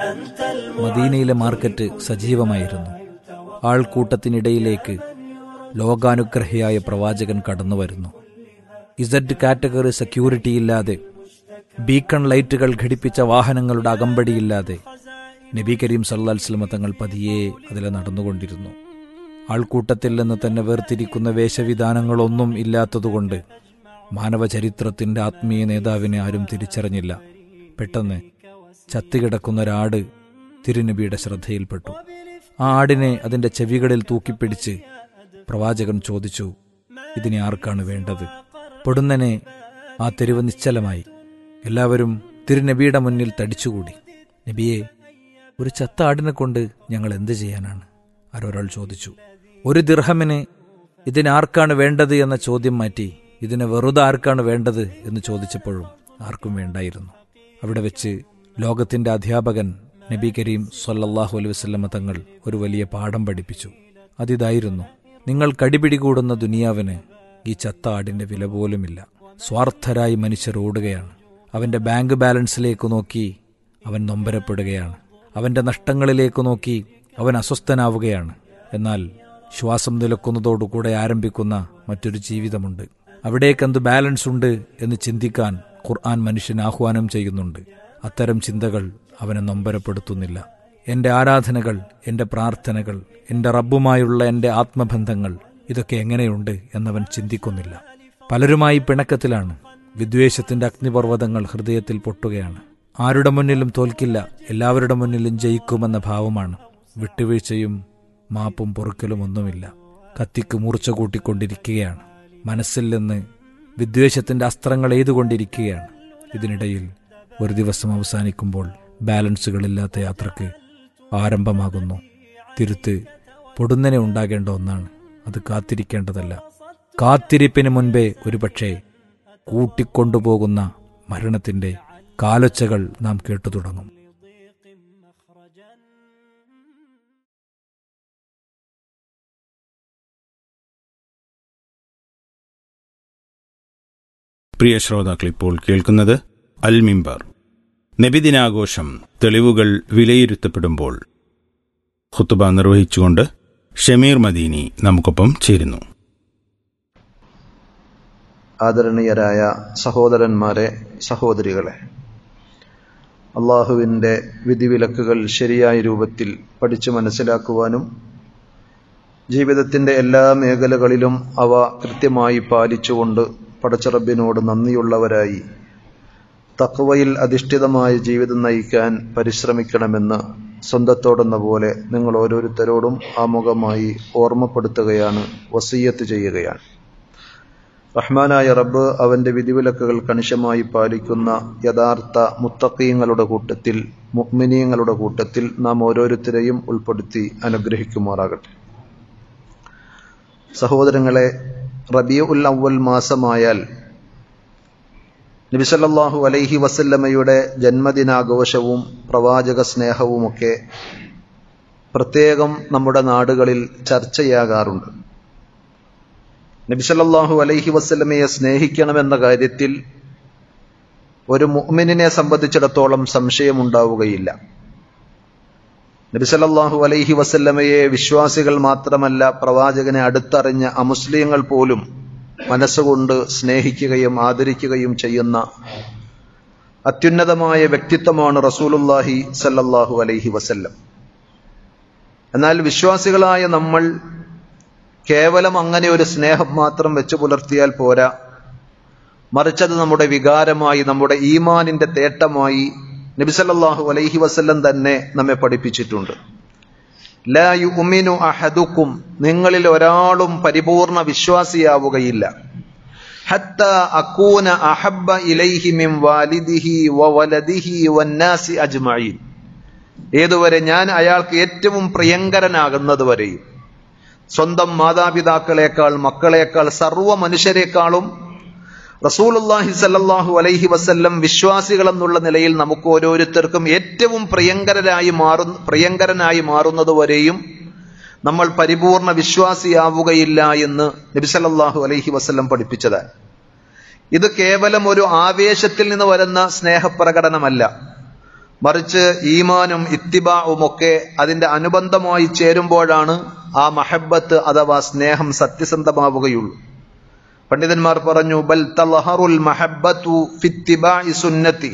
മദീനയിലെ മാർക്കറ്റ് സജീവമായിരുന്നു ആൾക്കൂട്ടത്തിനിടയിലേക്ക് ലോകാനുഗ്രഹിയായ പ്രവാചകൻ കടന്നു വരുന്നു ഇസഡ് കാറ്റഗറി സെക്യൂരിറ്റി ഇല്ലാതെ ബീക്കൺ ലൈറ്റുകൾ ഘടിപ്പിച്ച വാഹനങ്ങളുടെ അകമ്പടിയില്ലാതെ നബി കരീം സല്ലാസ്ലമ തങ്ങൾ പതിയെ അതിലെ നടന്നുകൊണ്ടിരുന്നു ആൾക്കൂട്ടത്തിൽ നിന്ന് തന്നെ വേർതിരിക്കുന്ന വേഷവിധാനങ്ങളൊന്നും ഇല്ലാത്തതുകൊണ്ട് മാനവചരിത്രത്തിന്റെ ആത്മീയ നേതാവിനെ ആരും തിരിച്ചറിഞ്ഞില്ല പെട്ടെന്ന് ചത്തുകിടക്കുന്ന ഒരാട് തിരുനബിയുടെ ശ്രദ്ധയിൽപ്പെട്ടു ആ ആടിനെ അതിന്റെ ചെവികളിൽ തൂക്കിപ്പിടിച്ച് പ്രവാചകൻ ചോദിച്ചു ഇതിനെ ആർക്കാണ് വേണ്ടത് പൊടുന്നനെ ആ തെരുവ് നിശ്ചലമായി എല്ലാവരും തിരുനബിയുടെ മുന്നിൽ തടിച്ചുകൂടി നബിയെ ഒരു ചത്ത ആടിനെ കൊണ്ട് ഞങ്ങൾ എന്ത് ചെയ്യാനാണ് ആരൊരാൾ ചോദിച്ചു ഒരു ദിർഹമിന് ഇതിനാർക്കാണ് വേണ്ടത് എന്ന ചോദ്യം മാറ്റി ഇതിനെ വെറുതെ ആർക്കാണ് വേണ്ടത് എന്ന് ചോദിച്ചപ്പോഴും ആർക്കും വേണ്ടായിരുന്നു അവിടെ വെച്ച് ലോകത്തിന്റെ അധ്യാപകൻ നബി കരീം സൊല്ലാഹു അലൈഹി വസ്ലമ തങ്ങൾ ഒരു വലിയ പാഠം പഠിപ്പിച്ചു അതിതായിരുന്നു നിങ്ങൾ കടിപിടികൂടുന്ന ദുനിയാവിന് ഈ ചത്ത ആടിന്റെ വില പോലുമില്ല സ്വാർത്ഥരായി മനുഷ്യർ ഓടുകയാണ് അവന്റെ ബാങ്ക് ബാലൻസിലേക്ക് നോക്കി അവൻ നൊമ്പരപ്പെടുകയാണ് അവന്റെ നഷ്ടങ്ങളിലേക്ക് നോക്കി അവൻ അസ്വസ്ഥനാവുകയാണ് എന്നാൽ ശ്വാസം നിലക്കുന്നതോടുകൂടെ ആരംഭിക്കുന്ന മറ്റൊരു ജീവിതമുണ്ട് അവിടേക്കെന്ത് ബാലൻസ് ഉണ്ട് എന്ന് ചിന്തിക്കാൻ ഖുർആൻ മനുഷ്യന് ആഹ്വാനം ചെയ്യുന്നുണ്ട് അത്തരം ചിന്തകൾ അവനെ നൊമ്പരപ്പെടുത്തുന്നില്ല എന്റെ ആരാധനകൾ എന്റെ പ്രാർത്ഥനകൾ എന്റെ റബ്ബുമായുള്ള എന്റെ ആത്മബന്ധങ്ങൾ ഇതൊക്കെ എങ്ങനെയുണ്ട് എന്നവൻ ചിന്തിക്കുന്നില്ല പലരുമായി പിണക്കത്തിലാണ് വിദ്വേഷത്തിന്റെ അഗ്നിപർവ്വതങ്ങൾ ഹൃദയത്തിൽ പൊട്ടുകയാണ് ആരുടെ മുന്നിലും തോൽക്കില്ല എല്ലാവരുടെ മുന്നിലും ജയിക്കുമെന്ന ഭാവമാണ് വിട്ടുവീഴ്ചയും മാപ്പും പൊറുക്കലും ഒന്നുമില്ല കത്തിക്ക് മൂർച്ച കൂട്ടിക്കൊണ്ടിരിക്കുകയാണ് മനസ്സിൽ നിന്ന് വിദ്വേഷത്തിന്റെ അസ്ത്രങ്ങൾ എയ്തുകൊണ്ടിരിക്കുകയാണ് ഇതിനിടയിൽ ഒരു ദിവസം അവസാനിക്കുമ്പോൾ ബാലൻസുകളില്ലാത്ത യാത്രക്ക് ആരംഭമാകുന്നു തിരുത്ത് പൊടുന്നനെ ഉണ്ടാകേണ്ട ഒന്നാണ് അത് കാത്തിരിക്കേണ്ടതല്ല കാത്തിരിപ്പിന് മുൻപേ ഒരുപക്ഷെ കൂട്ടിക്കൊണ്ടുപോകുന്ന മരണത്തിന്റെ കാലൊച്ചകൾ നാം കേട്ടു തുടങ്ങും പ്രിയ ശ്രോതാക്കൾ ഇപ്പോൾ കേൾക്കുന്നത് അൽ മിമ്പർ നബിദിനാഘോഷം തെളിവുകൾ വിലയിരുത്തപ്പെടുമ്പോൾ ഖുത്തുബ നിർവഹിച്ചുകൊണ്ട് ഷമീർ മദീനി നമുക്കൊപ്പം ചേരുന്നു ആദരണീയരായ സഹോദരന്മാരെ സഹോദരികളെ അള്ളാഹുവിൻ്റെ വിധിവിലക്കുകൾ ശരിയായ രൂപത്തിൽ പഠിച്ചു മനസ്സിലാക്കുവാനും ജീവിതത്തിൻ്റെ എല്ലാ മേഖലകളിലും അവ കൃത്യമായി പാലിച്ചുകൊണ്ട് പടച്ചറബിനോട് നന്ദിയുള്ളവരായി തക്വയിൽ അധിഷ്ഠിതമായ ജീവിതം നയിക്കാൻ പരിശ്രമിക്കണമെന്ന് സ്വന്തത്തോടെന്ന പോലെ നിങ്ങൾ ഓരോരുത്തരോടും ആമുഖമായി ഓർമ്മപ്പെടുത്തുകയാണ് വസീയത്ത് ചെയ്യുകയാണ് റഹ്മാനായ റബ്ബ് അവന്റെ വിധിവിലക്കുകൾ കണിശമായി പാലിക്കുന്ന യഥാർത്ഥ മുത്തക്കീങ്ങളുടെ കൂട്ടത്തിൽ മുഗ്മിനീങ്ങളുടെ കൂട്ടത്തിൽ നാം ഓരോരുത്തരെയും ഉൾപ്പെടുത്തി അനുഗ്രഹിക്കുമാറാകട്ടെ സഹോദരങ്ങളെ റബിയ ഉൽ അവൽ മാസമായാൽ നബിസല്ലാഹു അലൈഹി വസല്ലമയുടെ ജന്മദിനാഘോഷവും പ്രവാചക സ്നേഹവുമൊക്കെ പ്രത്യേകം നമ്മുടെ നാടുകളിൽ ചർച്ചയാകാറുണ്ട് നബിസല്ലാഹു അലൈഹി വസ്ലമയെ സ്നേഹിക്കണമെന്ന കാര്യത്തിൽ ഒരു മുഅ്മിനിനെ സംബന്ധിച്ചിടത്തോളം സംശയമുണ്ടാവുകയില്ല നബിസല്ലാഹു അലൈഹി വസല്ലമയെ വിശ്വാസികൾ മാത്രമല്ല പ്രവാചകനെ അടുത്തറിഞ്ഞ അമുസ്ലിങ്ങൾ പോലും മനസ്സുകൊണ്ട് സ്നേഹിക്കുകയും ആദരിക്കുകയും ചെയ്യുന്ന അത്യുന്നതമായ വ്യക്തിത്വമാണ് റസൂലുല്ലാഹി സല്ലല്ലാഹു അലൈഹി വസല്ലം എന്നാൽ വിശ്വാസികളായ നമ്മൾ കേവലം അങ്ങനെ ഒരു സ്നേഹം മാത്രം വെച്ചു പുലർത്തിയാൽ പോരാ മറിച്ചത് നമ്മുടെ വികാരമായി നമ്മുടെ ഈമാനിന്റെ തേട്ടമായി നബിസല്ലാഹു അലൈഹി വസല്ലം തന്നെ നമ്മെ പഠിപ്പിച്ചിട്ടുണ്ട് ലാ യുമിനു അഹദുക്കും നിങ്ങളിൽ ഒരാളും പരിപൂർണ വിശ്വാസിയാവുകയില്ല ഹത്ത അക്കൂന അഹബ്ബ ഇലൈഹി മിൻ വാലിദിഹി വവലദിഹി വന്നാസി അജ്മഈൻ ഏതുവരെ ഞാൻ അയാൾക്ക് ഏറ്റവും പ്രിയങ്കരനാകുന്നത് വരെയും സ്വന്തം മാതാപിതാക്കളെക്കാൾ മക്കളെക്കാൾ സർവ്വ മനുഷ്യരെക്കാളും റസൂലുല്ലാഹി സല്ലല്ലാഹു അലൈഹി വസല്ലം വിശ്വാസികൾ എന്നുള്ള നിലയിൽ നമുക്ക് ഓരോരുത്തർക്കും ഏറ്റവും പ്രിയങ്കരനായി മാറുന്ന പ്രിയങ്കരനായി മാറുന്നത് വരെയും നമ്മൾ പരിപൂർണ വിശ്വാസിയാവുകയില്ല എന്ന് നബി സല്ലല്ലാഹു അലൈഹി വസല്ലം പഠിപ്പിച്ചതാണ് ഇത് കേവലം ഒരു ആവേശത്തിൽ നിന്ന് വരുന്ന സ്നേഹപ്രകടനമല്ല മറിച്ച് ഈമാനും ഇത്തിബാവും ഒക്കെ അതിന്റെ അനുബന്ധമായി ചേരുമ്പോഴാണ് ആ മഹബത്ത് അഥവാ സ്നേഹം സത്യസന്ധമാവുകയുള്ളൂ പണ്ഡിതന്മാർ പറഞ്ഞു ബൽ തലഹറുൽ മഹബത്തു ഫിത്തിബാഇ സുന്നത്തി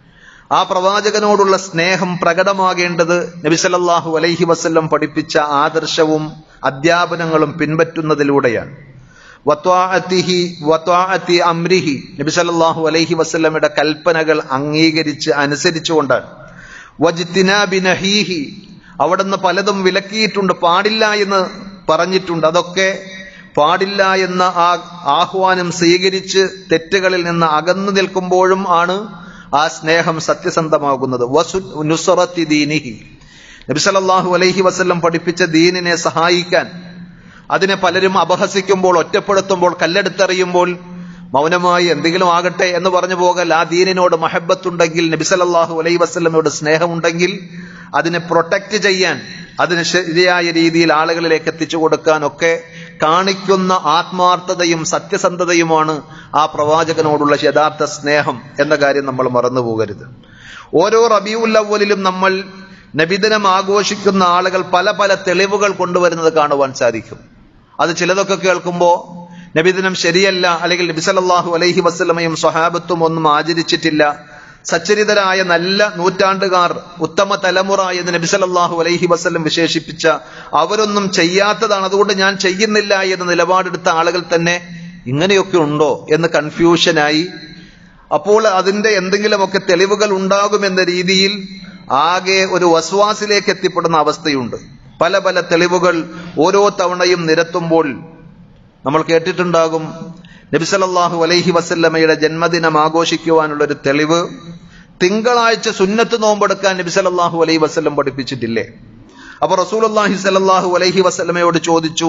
ആ പ്രവാചകനോടുള്ള സ്നേഹം പ്രകടമാകേണ്ടത് നബി സല്ലല്ലാഹു അലൈഹി വസല്ലം പഠിപ്പിച്ച ആദർശവും അധ്യാപനങ്ങളും പിൻപറ്റുന്നതിലൂടെയാണ് വത്വാഅത്തിഹി വത്വാഅത്തി അംരിഹി നബി സല്ലല്ലാഹു അലൈഹി വസല്ലമയുടെ കൽപ്പനകൾ അംഗീകരിച്ച് അനുസരിച്ചുകൊണ്ടാണ് വജ്തിനാബി നഹീഹി അവിടുന്ന് പലതും വിലക്കിയിട്ടുണ്ട് പാടില്ല എന്ന് പറഞ്ഞിട്ടുണ്ട് അതൊക്കെ പാടില്ല എന്ന ആ ആഹ്വാനം സ്വീകരിച്ച് തെറ്റുകളിൽ നിന്ന് അകന്നു നിൽക്കുമ്പോഴും ആണ് ആ സ്നേഹം സത്യസന്ധമാകുന്നത് വസു നുസറത്തി ദീനിഹി നബി സല്ലല്ലാഹു അലൈഹി വസല്ലം പഠിപ്പിച്ച ദീനിനെ സഹായിക്കാൻ അതിനെ പലരും അപഹസിക്കുമ്പോൾ ഒറ്റപ്പെടുത്തുമ്പോൾ കല്ലെടുത്തെറിയുമ്പോൾ മൗനമായി എന്തെങ്കിലും ആകട്ടെ എന്ന് പറഞ്ഞു പോകൽ ആ ദീനിനോട് മഹബത്തുണ്ടെങ്കിൽ നബി സല്ലല്ലാഹു അലൈഹി വസല്ലമയോട് സ്നേഹമുണ്ടെങ്കിൽ അതിനെ പ്രൊട്ടക്റ്റ് ചെയ്യാൻ അതിന് ശരിയായ രീതിയിൽ ആളുകളിലേക്ക് എത്തിച്ചു കൊടുക്കാനൊക്കെ കാണിക്കുന്ന ആത്മാർത്ഥതയും സത്യസന്ധതയുമാണ് ആ പ്രവാചകനോടുള്ള യഥാർത്ഥ സ്നേഹം എന്ന കാര്യം നമ്മൾ മറന്നു പോകരുത് ഓരോ റബിയുൽ അവലിലും നമ്മൾ നബിദിനം ആഘോഷിക്കുന്ന ആളുകൾ പല പല തെളിവുകൾ കൊണ്ടുവരുന്നത് കാണുവാൻ സാധിക്കും അത് ചിലതൊക്കെ കേൾക്കുമ്പോൾ നബിദിനം ശരിയല്ല അല്ലെങ്കിൽ നബി സല്ലല്ലാഹു അലൈഹി വസല്ലമയും സ്വഹാബത്തും ഒന്നും ആചരിച്ചിട്ടില്ല സച്ചരിതരായ നല്ല നൂറ്റാണ്ടുകാർ ഉത്തമ തലമുറ എന്ന് നബി സല്ലല്ലാഹു അലൈഹി വസല്ലം വിശേഷിപ്പിച്ച അവരൊന്നും ചെയ്യാത്തതാണ് അതുകൊണ്ട് ഞാൻ ചെയ്യുന്നില്ല എന്ന നിലപാടെടുത്ത ആളുകൾ തന്നെ ഇങ്ങനെയൊക്കെ ഉണ്ടോ എന്ന് കൺഫ്യൂഷനായി അപ്പോൾ അതിന്റെ എന്തെങ്കിലുമൊക്കെ തെളിവുകൾ ഉണ്ടാകുമെന്ന രീതിയിൽ ആകെ ഒരു വസ്വാസിലേക്ക് എത്തിപ്പെടുന്ന അവസ്ഥയുണ്ട് പല പല തെളിവുകൾ ഓരോ തവണയും നിരത്തുമ്പോൾ നമ്മൾ കേട്ടിട്ടുണ്ടാകും നബിസലല്ലാഹു അലൈഹി വസല്ലമയുടെ ജന്മദിനം ആഘോഷിക്കുവാനുള്ള ഒരു തെളിവ് തിങ്കളാഴ്ച സുന്നത്ത് നോമ്പെടുക്കാൻ നബിസലല്ലാഹു അലൈഹി വസല്ലം പഠിപ്പിച്ചിട്ടില്ലേ അപ്പൊ റസൂലുള്ളാഹി സല്ലല്ലാഹു അലൈഹി വസല്ലമയോട് ചോദിച്ചു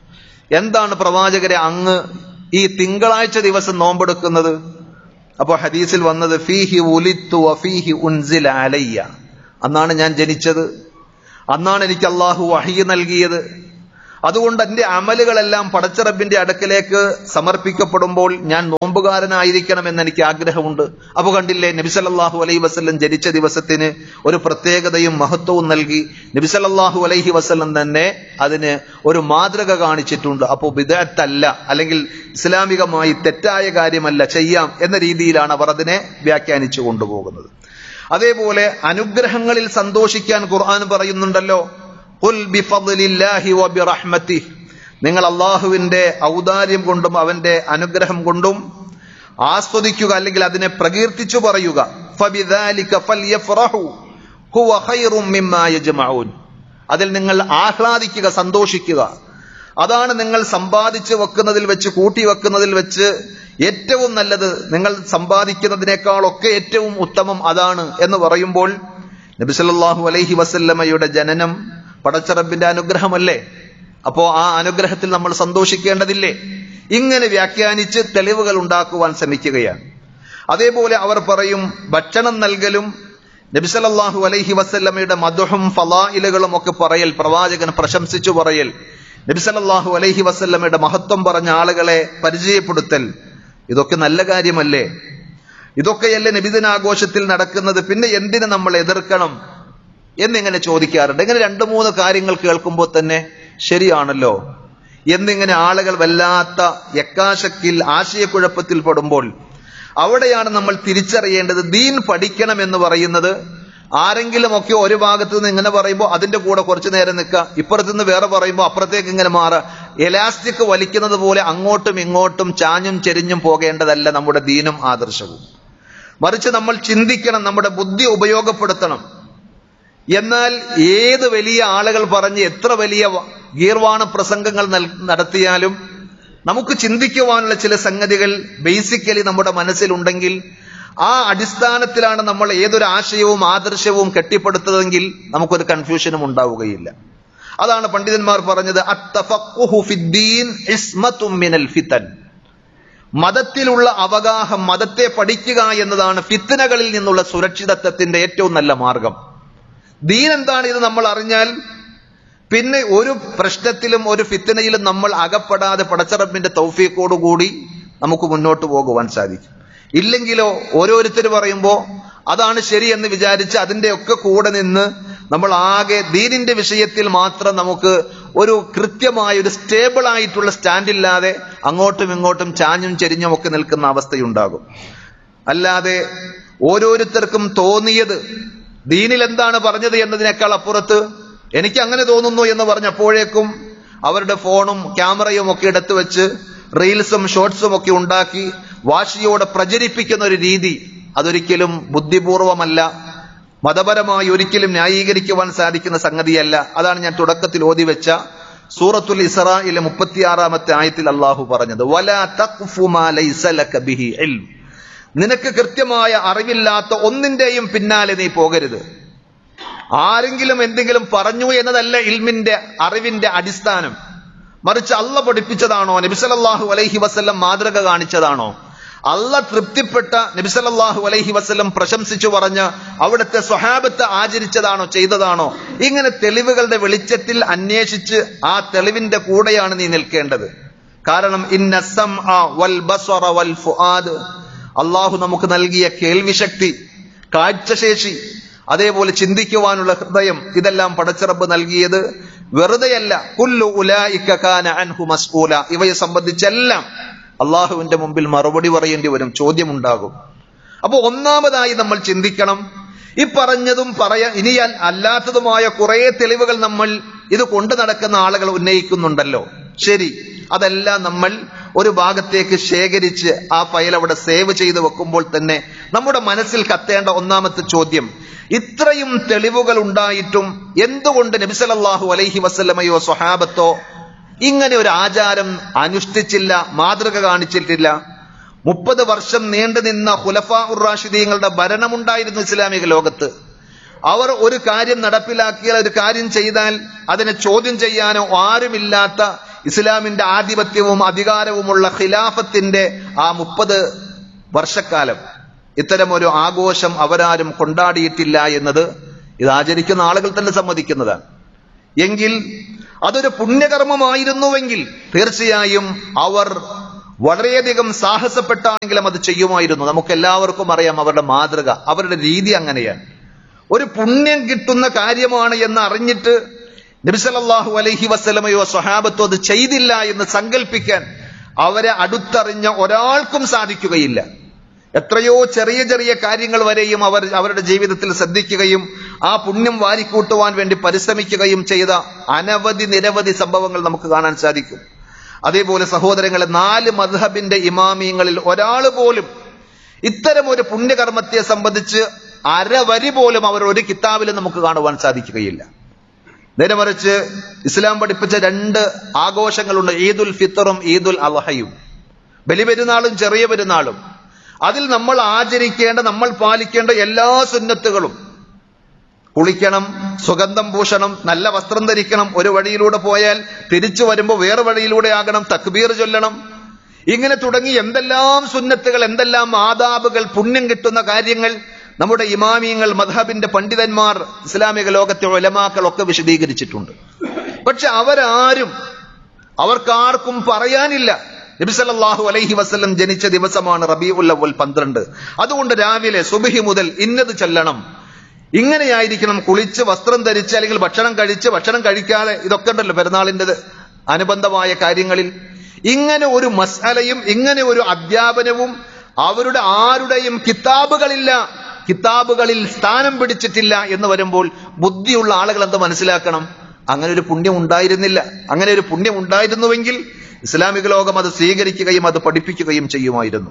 എന്താണ് പ്രവാചകരെ അങ്ങ് ഈ തിങ്കളാഴ്ച ദിവസം നോമ്പെടുക്കുന്നത് അപ്പോൾ ഹദീസിൽ വന്നത് ഫീഹി ഉലിത്തു വഫീഹി ഉൻസിൽ അലയ്യ അന്നാണ് ഞാൻ ജനിച്ചത് അന്നാണ് എനിക്ക് അള്ളാഹു വഹി നൽകിയത് അതുകൊണ്ട് എന്റെ അമലുകളെല്ലാം പടച്ചറബിന്റെ അടുക്കലേക്ക് സമർപ്പിക്കപ്പെടുമ്പോൾ ഞാൻ നോമ്പുകാരനായിരിക്കണം എന്ന് എനിക്ക് ആഗ്രഹമുണ്ട് അപ്പൊ കണ്ടില്ലേ നബിസലല്ലാഹു അലൈഹി വസ്ല്ലം ജനിച്ച ദിവസത്തിന് ഒരു പ്രത്യേകതയും മഹത്വവും നൽകി നബിസലല്ലാഹു അലൈഹി വസ്ല്ലം തന്നെ അതിന് ഒരു മാതൃക കാണിച്ചിട്ടുണ്ട് അപ്പോൾ വിദഗ്ധല്ല അല്ലെങ്കിൽ ഇസ്ലാമികമായി തെറ്റായ കാര്യമല്ല ചെയ്യാം എന്ന രീതിയിലാണ് അവർ അതിനെ വ്യാഖ്യാനിച്ചു കൊണ്ടുപോകുന്നത് അതേപോലെ അനുഗ്രഹങ്ങളിൽ സന്തോഷിക്കാൻ ഖുർആൻ പറയുന്നുണ്ടല്ലോ ഖുൽ ബിഫദ്ലില്ലാഹി വബിറഹ്മതിഹി നിങ്ങൾ അള്ളാഹുവിന്റെ ഔദാര്യം കൊണ്ടും അവന്റെ അനുഗ്രഹം കൊണ്ടും ആസ്വദിക്കുക അല്ലെങ്കിൽ അതിനെ പ്രകീർത്തിച്ചു പറയുക ഫബിദാലിക ഫൽയഫ്റഹു ഹുവ ഖൈറും മിമ്മാ യജ്മഊൻ അതിൽ നിങ്ങൾ ആഹ്ലാദിക്കുക സന്തോഷിക്കുക അതാണ് നിങ്ങൾ സമ്പാദിച്ചു വെക്കുന്നതിൽ വെച്ച് കൂട്ടി വെക്കുന്നതിൽ വെച്ച് ഏറ്റവും നല്ലത് നിങ്ങൾ സമ്പാദിക്കുന്നതിനേക്കാളൊക്കെ ഏറ്റവും ഉത്തമം അതാണ് എന്ന് പറയുമ്പോൾ നബിസല്ലാഹു അലൈഹി വസല്ലമയുടെ ജനനം പടച്ചറബിന്റെ അനുഗ്രഹമല്ലേ അപ്പോ ആ അനുഗ്രഹത്തിൽ നമ്മൾ സന്തോഷിക്കേണ്ടതില്ലേ ഇങ്ങനെ വ്യാഖ്യാനിച്ച് തെളിവുകൾ ഉണ്ടാക്കുവാൻ ശ്രമിക്കുകയാണ് അതേപോലെ അവർ പറയും ഭക്ഷണം നൽകലും നബിസലല്ലാഹു അലൈഹി വസല്ലമയുടെ മധുഹും ഫലായിലുകളും ഒക്കെ പറയൽ പ്രവാചകൻ പ്രശംസിച്ചു പറയൽ നബിസലല്ലാഹു അലൈഹി വസല്ലമയുടെ മഹത്വം പറഞ്ഞ ആളുകളെ പരിചയപ്പെടുത്തൽ ഇതൊക്കെ നല്ല കാര്യമല്ലേ ഇതൊക്കെയല്ലേ നബിദിനാഘോഷത്തിൽ നടക്കുന്നത് പിന്നെ എന്തിനു നമ്മൾ എതിർക്കണം എന്നിങ്ങനെ ചോദിക്കാറുണ്ട് ഇങ്ങനെ രണ്ടു മൂന്ന് കാര്യങ്ങൾ കേൾക്കുമ്പോൾ തന്നെ ശരിയാണല്ലോ എന്നിങ്ങനെ ആളുകൾ വല്ലാത്ത എക്കാശക്കിൽ ആശയക്കുഴപ്പത്തിൽ പെടുമ്പോൾ അവിടെയാണ് നമ്മൾ തിരിച്ചറിയേണ്ടത് ദീൻ പഠിക്കണം എന്ന് പറയുന്നത് ആരെങ്കിലും ഒക്കെ ഒരു ഭാഗത്ത് നിന്ന് ഇങ്ങനെ പറയുമ്പോൾ അതിന്റെ കൂടെ കുറച്ചു നേരം നിൽക്കുക ഇപ്പുറത്ത് നിന്ന് വേറെ പറയുമ്പോൾ അപ്പുറത്തേക്ക് ഇങ്ങനെ മാറുക എലാസ്റ്റിക് വലിക്കുന്നത് പോലെ അങ്ങോട്ടും ഇങ്ങോട്ടും ചാഞ്ഞും ചെരിഞ്ഞും പോകേണ്ടതല്ല നമ്മുടെ ദീനും ആദർശവും മറിച്ച് നമ്മൾ ചിന്തിക്കണം നമ്മുടെ ബുദ്ധി ഉപയോഗപ്പെടുത്തണം എന്നാൽ ഏത് വലിയ ആളുകൾ പറഞ്ഞ് എത്ര വലിയ ഗീർവാണ പ്രസംഗങ്ങൾ നടത്തിയാലും നമുക്ക് ചിന്തിക്കുവാനുള്ള ചില സംഗതികൾ ബേസിക്കലി നമ്മുടെ മനസ്സിലുണ്ടെങ്കിൽ ആ അടിസ്ഥാനത്തിലാണ് നമ്മൾ ഏതൊരു ആശയവും ആദർശവും കെട്ടിപ്പടുത്തതെങ്കിൽ നമുക്കൊരു കൺഫ്യൂഷനും ഉണ്ടാവുകയില്ല അതാണ് പണ്ഡിതന്മാർ പറഞ്ഞത് ഫിത്തൻ മതത്തിലുള്ള അവഗാഹം മതത്തെ പഠിക്കുക എന്നതാണ് ഫിത്തനകളിൽ നിന്നുള്ള സുരക്ഷിതത്വത്തിന്റെ ഏറ്റവും നല്ല മാർഗം ദീൻ എന്താണ് ഇത് നമ്മൾ അറിഞ്ഞാൽ പിന്നെ ഒരു പ്രശ്നത്തിലും ഒരു ഫിത്തനയിലും നമ്മൾ അകപ്പെടാതെ പടച്ചറബിന്റെ തൗഫീഖോടുകൂടി നമുക്ക് മുന്നോട്ട് പോകുവാൻ സാധിക്കും ഇല്ലെങ്കിലോ ഓരോരുത്തർ പറയുമ്പോൾ അതാണ് ശരി എന്ന് വിചാരിച്ച് അതിന്റെയൊക്കെ കൂടെ നിന്ന് നമ്മൾ ആകെ ദീനിന്റെ വിഷയത്തിൽ മാത്രം നമുക്ക് ഒരു കൃത്യമായ ഒരു സ്റ്റേബിൾ ആയിട്ടുള്ള സ്റ്റാൻഡ് ഇല്ലാതെ അങ്ങോട്ടും ഇങ്ങോട്ടും ചാഞ്ഞും ചെരിഞ്ഞും ഒക്കെ നിൽക്കുന്ന അവസ്ഥയുണ്ടാകും അല്ലാതെ ഓരോരുത്തർക്കും തോന്നിയത് ദീനിൽ എന്താണ് പറഞ്ഞത് എന്നതിനേക്കാൾ അപ്പുറത്ത് എനിക്ക് അങ്ങനെ തോന്നുന്നു എന്ന് പറഞ്ഞപ്പോഴേക്കും അവരുടെ ഫോണും ക്യാമറയും ഒക്കെ എടുത്തു വെച്ച് റീൽസും ഷോർട്സും ഒക്കെ ഉണ്ടാക്കി വാശിയോടെ പ്രചരിപ്പിക്കുന്ന ഒരു രീതി അതൊരിക്കലും ബുദ്ധിപൂർവമല്ല മതപരമായി ഒരിക്കലും ന്യായീകരിക്കുവാൻ സാധിക്കുന്ന സംഗതിയല്ല അതാണ് ഞാൻ തുടക്കത്തിൽ ഓതി വെച്ച സൂറത്തുൽ ഇസ്രായിലെ മുപ്പത്തിയാറാമത്തെ ആയത്തിൽ അള്ളാഹു പറഞ്ഞത് വലാ തഖ്ഫു മാ ലൈസ ലക ബിഹി ഇൽം നിനക്ക് കൃത്യമായ അറിവില്ലാത്ത ഒന്നിന്റെയും പിന്നാലെ നീ പോകരുത് ആരെങ്കിലും എന്തെങ്കിലും പറഞ്ഞു എന്നതല്ല ഇൽമിന്റെ അറിവിന്റെ അടിസ്ഥാനം മറിച്ച് അല്ല പഠിപ്പിച്ചതാണോ നബിസലല്ലാഹു അലൈഹി വസല്ലം മാതൃക കാണിച്ചതാണോ അല്ല തൃപ്തിപ്പെട്ട നബിസലല്ലാഹു അലൈഹി വസല്ലം പ്രശംസിച്ചു പറഞ്ഞ് അവിടുത്തെ സ്വഹാബത്ത് ആചരിച്ചതാണോ ചെയ്തതാണോ ഇങ്ങനെ തെളിവുകളുടെ വെളിച്ചത്തിൽ അന്വേഷിച്ച് ആ തെളിവിന്റെ കൂടെയാണ് നീ നിൽക്കേണ്ടത് കാരണം ഇന്ന സംഅ വൽ ബസറ വൽ ഫുആദ് അള്ളാഹു നമുക്ക് നൽകിയ കേൾവിശക്തി കാഴ്ചശേഷി അതേപോലെ ചിന്തിക്കുവാനുള്ള ഹൃദയം ഇതെല്ലാം പടച്ചിറപ്പ് നൽകിയത് വെറുതെയല്ല കുല്ലു ഉലായിക്ക കാന അൻഹു മസ്ഊല ഇവയെ സംബന്ധിച്ചെല്ലാം അള്ളാഹുവിന്റെ മുമ്പിൽ മറുപടി പറയേണ്ടി വരും ചോദ്യമുണ്ടാകും അപ്പൊ ഒന്നാമതായി നമ്മൾ ചിന്തിക്കണം ഈ പറഞ്ഞതും പറയാ ഇനി അല്ലാത്തതുമായ കുറെ തെളിവുകൾ നമ്മൾ ഇത് കൊണ്ടു നടക്കുന്ന ആളുകൾ ഉന്നയിക്കുന്നുണ്ടല്ലോ ശരി അതെല്ലാം നമ്മൾ ഒരു ഭാഗത്തേക്ക് ശേഖരിച്ച് ആ ഫയൽ അവിടെ സേവ് ചെയ്ത് വെക്കുമ്പോൾ തന്നെ നമ്മുടെ മനസ്സിൽ കത്തേണ്ട ഒന്നാമത്തെ ചോദ്യം ഇത്രയും തെളിവുകൾ ഉണ്ടായിട്ടും എന്തുകൊണ്ട് നബിസലല്ലാഹു അലൈഹി വസല്ലമയോ സ്വഹാബത്തോ ഇങ്ങനെ ഒരു ആചാരം അനുഷ്ഠിച്ചില്ല മാതൃക കാണിച്ചിട്ടില്ല മുപ്പത് വർഷം നീണ്ടു നിന്ന ഹുലഫാ ഉറാഷിദീങ്ങളുടെ ഭരണമുണ്ടായിരുന്നു ഇസ്ലാമിക ലോകത്ത് അവർ ഒരു കാര്യം നടപ്പിലാക്കിയാൽ ഒരു കാര്യം ചെയ്താൽ അതിനെ ചോദ്യം ചെയ്യാനോ ആരുമില്ലാത്ത ഇസ്ലാമിന്റെ ആധിപത്യവും അധികാരവുമുള്ള ഖിലാഫത്തിന്റെ ആ മുപ്പത് വർഷക്കാലം ഇത്തരം ഒരു ആഘോഷം അവരാരും കൊണ്ടാടിയിട്ടില്ല എന്നത് ഇത് ആചരിക്കുന്ന ആളുകൾ തന്നെ സമ്മതിക്കുന്നതാണ് എങ്കിൽ അതൊരു പുണ്യകർമ്മമായിരുന്നുവെങ്കിൽ തീർച്ചയായും അവർ വളരെയധികം സാഹസപ്പെട്ടാണെങ്കിലും അത് ചെയ്യുമായിരുന്നു നമുക്ക് എല്ലാവർക്കും അറിയാം അവരുടെ മാതൃക അവരുടെ രീതി അങ്ങനെയാണ് ഒരു പുണ്യം കിട്ടുന്ന കാര്യമാണ് എന്ന് അറിഞ്ഞിട്ട് നബിസലല്ലാഹു അലൈഹി വസ്ലമയോ സ്വഹാബത്തോ അത് ചെയ്തില്ല എന്ന് സങ്കല്പിക്കാൻ അവരെ അടുത്തറിഞ്ഞ ഒരാൾക്കും സാധിക്കുകയില്ല എത്രയോ ചെറിയ ചെറിയ കാര്യങ്ങൾ വരെയും അവർ അവരുടെ ജീവിതത്തിൽ ശ്രദ്ധിക്കുകയും ആ പുണ്യം വാരിക്കൂട്ടുവാൻ വേണ്ടി പരിശ്രമിക്കുകയും ചെയ്ത അനവധി നിരവധി സംഭവങ്ങൾ നമുക്ക് കാണാൻ സാധിക്കും അതേപോലെ സഹോദരങ്ങളെ നാല് മദ്ഹബിന്റെ ഇമാമിയങ്ങളിൽ ഒരാൾ പോലും ഇത്തരം ഒരു പുണ്യകർമ്മത്തെ സംബന്ധിച്ച് അരവരി പോലും അവർ ഒരു കിതാബിലും നമുക്ക് കാണുവാൻ സാധിക്കുകയില്ല നേരെ മറിച്ച് ഇസ്ലാം പഠിപ്പിച്ച രണ്ട് ആഘോഷങ്ങളുണ്ട് ഈദുൽ ഫിത്തറും ഈദുൽ അലഹയും ബലിപെരുന്നാളും ചെറിയ പെരുന്നാളും അതിൽ നമ്മൾ ആചരിക്കേണ്ട നമ്മൾ പാലിക്കേണ്ട എല്ലാ സുന്നത്തുകളും കുളിക്കണം സുഗന്ധം പൂശണം നല്ല വസ്ത്രം ധരിക്കണം ഒരു വഴിയിലൂടെ പോയാൽ തിരിച്ചു വരുമ്പോൾ വേറെ വഴിയിലൂടെ ആകണം തക്ബീർ ചൊല്ലണം ഇങ്ങനെ തുടങ്ങി എന്തെല്ലാം സുന്നത്തുകൾ എന്തെല്ലാം ആദാബുകൾ പുണ്യം കിട്ടുന്ന കാര്യങ്ങൾ നമ്മുടെ ഇമാമിയങ്ങൾ മധബിന്റെ പണ്ഡിതന്മാർ ഇസ്ലാമിക ലോകത്തെ ഒലമാക്കൾ ഒക്കെ വിശദീകരിച്ചിട്ടുണ്ട് പക്ഷെ അവരാരും അവർക്കാർക്കും പറയാനില്ല നബിസല്ലാഹു അലൈഹി വസ്ലം ജനിച്ച ദിവസമാണ് റബീഉൽ അവൽ പന്ത്രണ്ട് അതുകൊണ്ട് രാവിലെ സുബഹി മുതൽ ഇന്നത് ചെല്ലണം ഇങ്ങനെയായിരിക്കണം കുളിച്ച് വസ്ത്രം ധരിച്ച് അല്ലെങ്കിൽ ഭക്ഷണം കഴിച്ച് ഭക്ഷണം കഴിക്കാതെ ഇതൊക്കെ ഉണ്ടല്ലോ പെരുന്നാളിന്റെ അനുബന്ധമായ കാര്യങ്ങളിൽ ഇങ്ങനെ ഒരു മസാലയും ഇങ്ങനെ ഒരു അധ്യാപനവും അവരുടെ ആരുടെയും കിതാബുകളില്ല കിതാബുകളിൽ സ്ഥാനം പിടിച്ചിട്ടില്ല എന്ന് വരുമ്പോൾ ബുദ്ധിയുള്ള ആളുകൾ എന്ത് മനസ്സിലാക്കണം അങ്ങനെ ഒരു പുണ്യം ഉണ്ടായിരുന്നില്ല അങ്ങനെ ഒരു പുണ്യം ഉണ്ടായിരുന്നുവെങ്കിൽ ഇസ്ലാമിക ലോകം അത് സ്വീകരിക്കുകയും അത് പഠിപ്പിക്കുകയും ചെയ്യുമായിരുന്നു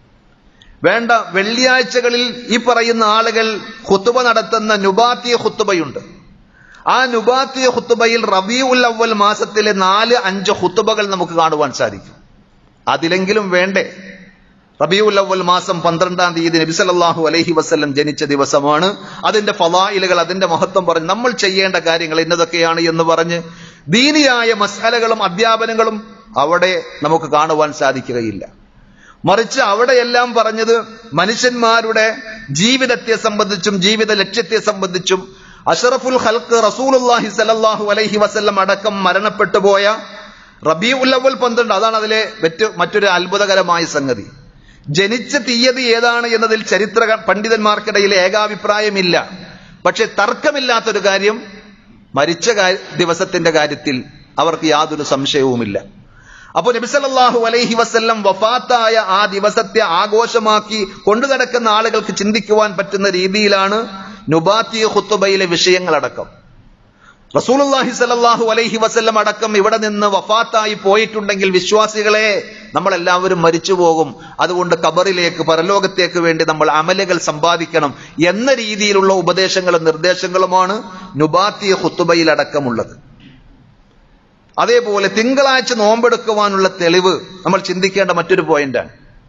വേണ്ട വെള്ളിയാഴ്ചകളിൽ ഈ പറയുന്ന ആളുകൾ ഹുത്തുബ നടത്തുന്ന നുബാത്തിയ ഹുത്തുബയുണ്ട് ആ നുബാത്തിയ ഹുത്തുബയിൽ റബിയുൽ അവൽ മാസത്തിലെ നാല് അഞ്ച് ഹുത്തുബകൾ നമുക്ക് കാണുവാൻ സാധിക്കും അതിലെങ്കിലും വേണ്ടേ റബിയുൽ അവൽ മാസം പന്ത്രണ്ടാം തീയതി നബി സല്ലല്ലാഹു അലൈഹി വസല്ലം ജനിച്ച ദിവസമാണ് അതിന്റെ ഫലായിലുകൾ അതിന്റെ മഹത്വം പറഞ്ഞ് നമ്മൾ ചെയ്യേണ്ട കാര്യങ്ങൾ എന്നതൊക്കെയാണ് എന്ന് പറഞ്ഞ് ദീനിയായ മസാലകളും അധ്യാപനങ്ങളും അവിടെ നമുക്ക് കാണുവാൻ സാധിക്കുകയില്ല മറിച്ച് അവിടെയെല്ലാം പറഞ്ഞത് മനുഷ്യന്മാരുടെ ജീവിതത്തെ സംബന്ധിച്ചും ജീവിത ലക്ഷ്യത്തെ സംബന്ധിച്ചും അഷറഫുൽ ഹൽക്ക് റസൂലുല്ലാഹി സലല്ലാഹു അലൈഹി വസല്ലം അടക്കം മരണപ്പെട്ടു പോയ റബി ഉല്ലവൽ പന്ത്രണ്ട് അതാണ് അതിലെ മറ്റു മറ്റൊരു അത്ഭുതകരമായ സംഗതി ജനിച്ച തീയതി ഏതാണ് എന്നതിൽ ചരിത്ര പണ്ഡിതന്മാർക്കിടയിൽ ഏകാഭിപ്രായമില്ല പക്ഷെ തർക്കമില്ലാത്തൊരു കാര്യം മരിച്ച കാ- ദിവസത്തിന്റെ കാര്യത്തിൽ അവർക്ക് യാതൊരു സംശയവുമില്ല അപ്പോൾ നബിസല്ലാഹു അലൈഹി വസല്ലം വഫാത്തായ ആ ദിവസത്തെ ആഘോഷമാക്കി കൊണ്ടു നടക്കുന്ന ആളുകൾക്ക് ചിന്തിക്കുവാൻ പറ്റുന്ന രീതിയിലാണ് നുബാത്തി ഖുത്തുബയിലെ വിഷയങ്ങളടക്കം റസൂലുള്ളാഹി സല്ലല്ലാഹു അലൈഹി വസല്ലം അടക്കം ഇവിടെ നിന്ന് വഫാത്തായി പോയിട്ടുണ്ടെങ്കിൽ വിശ്വാസികളെ നമ്മളെല്ലാവരും മരിച്ചു പോകും അതുകൊണ്ട് കബറിലേക്ക് പരലോകത്തേക്ക് വേണ്ടി നമ്മൾ അമലുകൾ സമ്പാദിക്കണം എന്ന രീതിയിലുള്ള ഉപദേശങ്ങളും നിർദ്ദേശങ്ങളുമാണ് നുബാത്തി ഖുത്തുബയിൽ അടക്കമുള്ളത് അതേപോലെ തിങ്കളാഴ്ച നോമ്പെടുക്കുവാനുള്ള തെളിവ് നമ്മൾ ചിന്തിക്കേണ്ട മറ്റൊരു പോയിന്റാണ്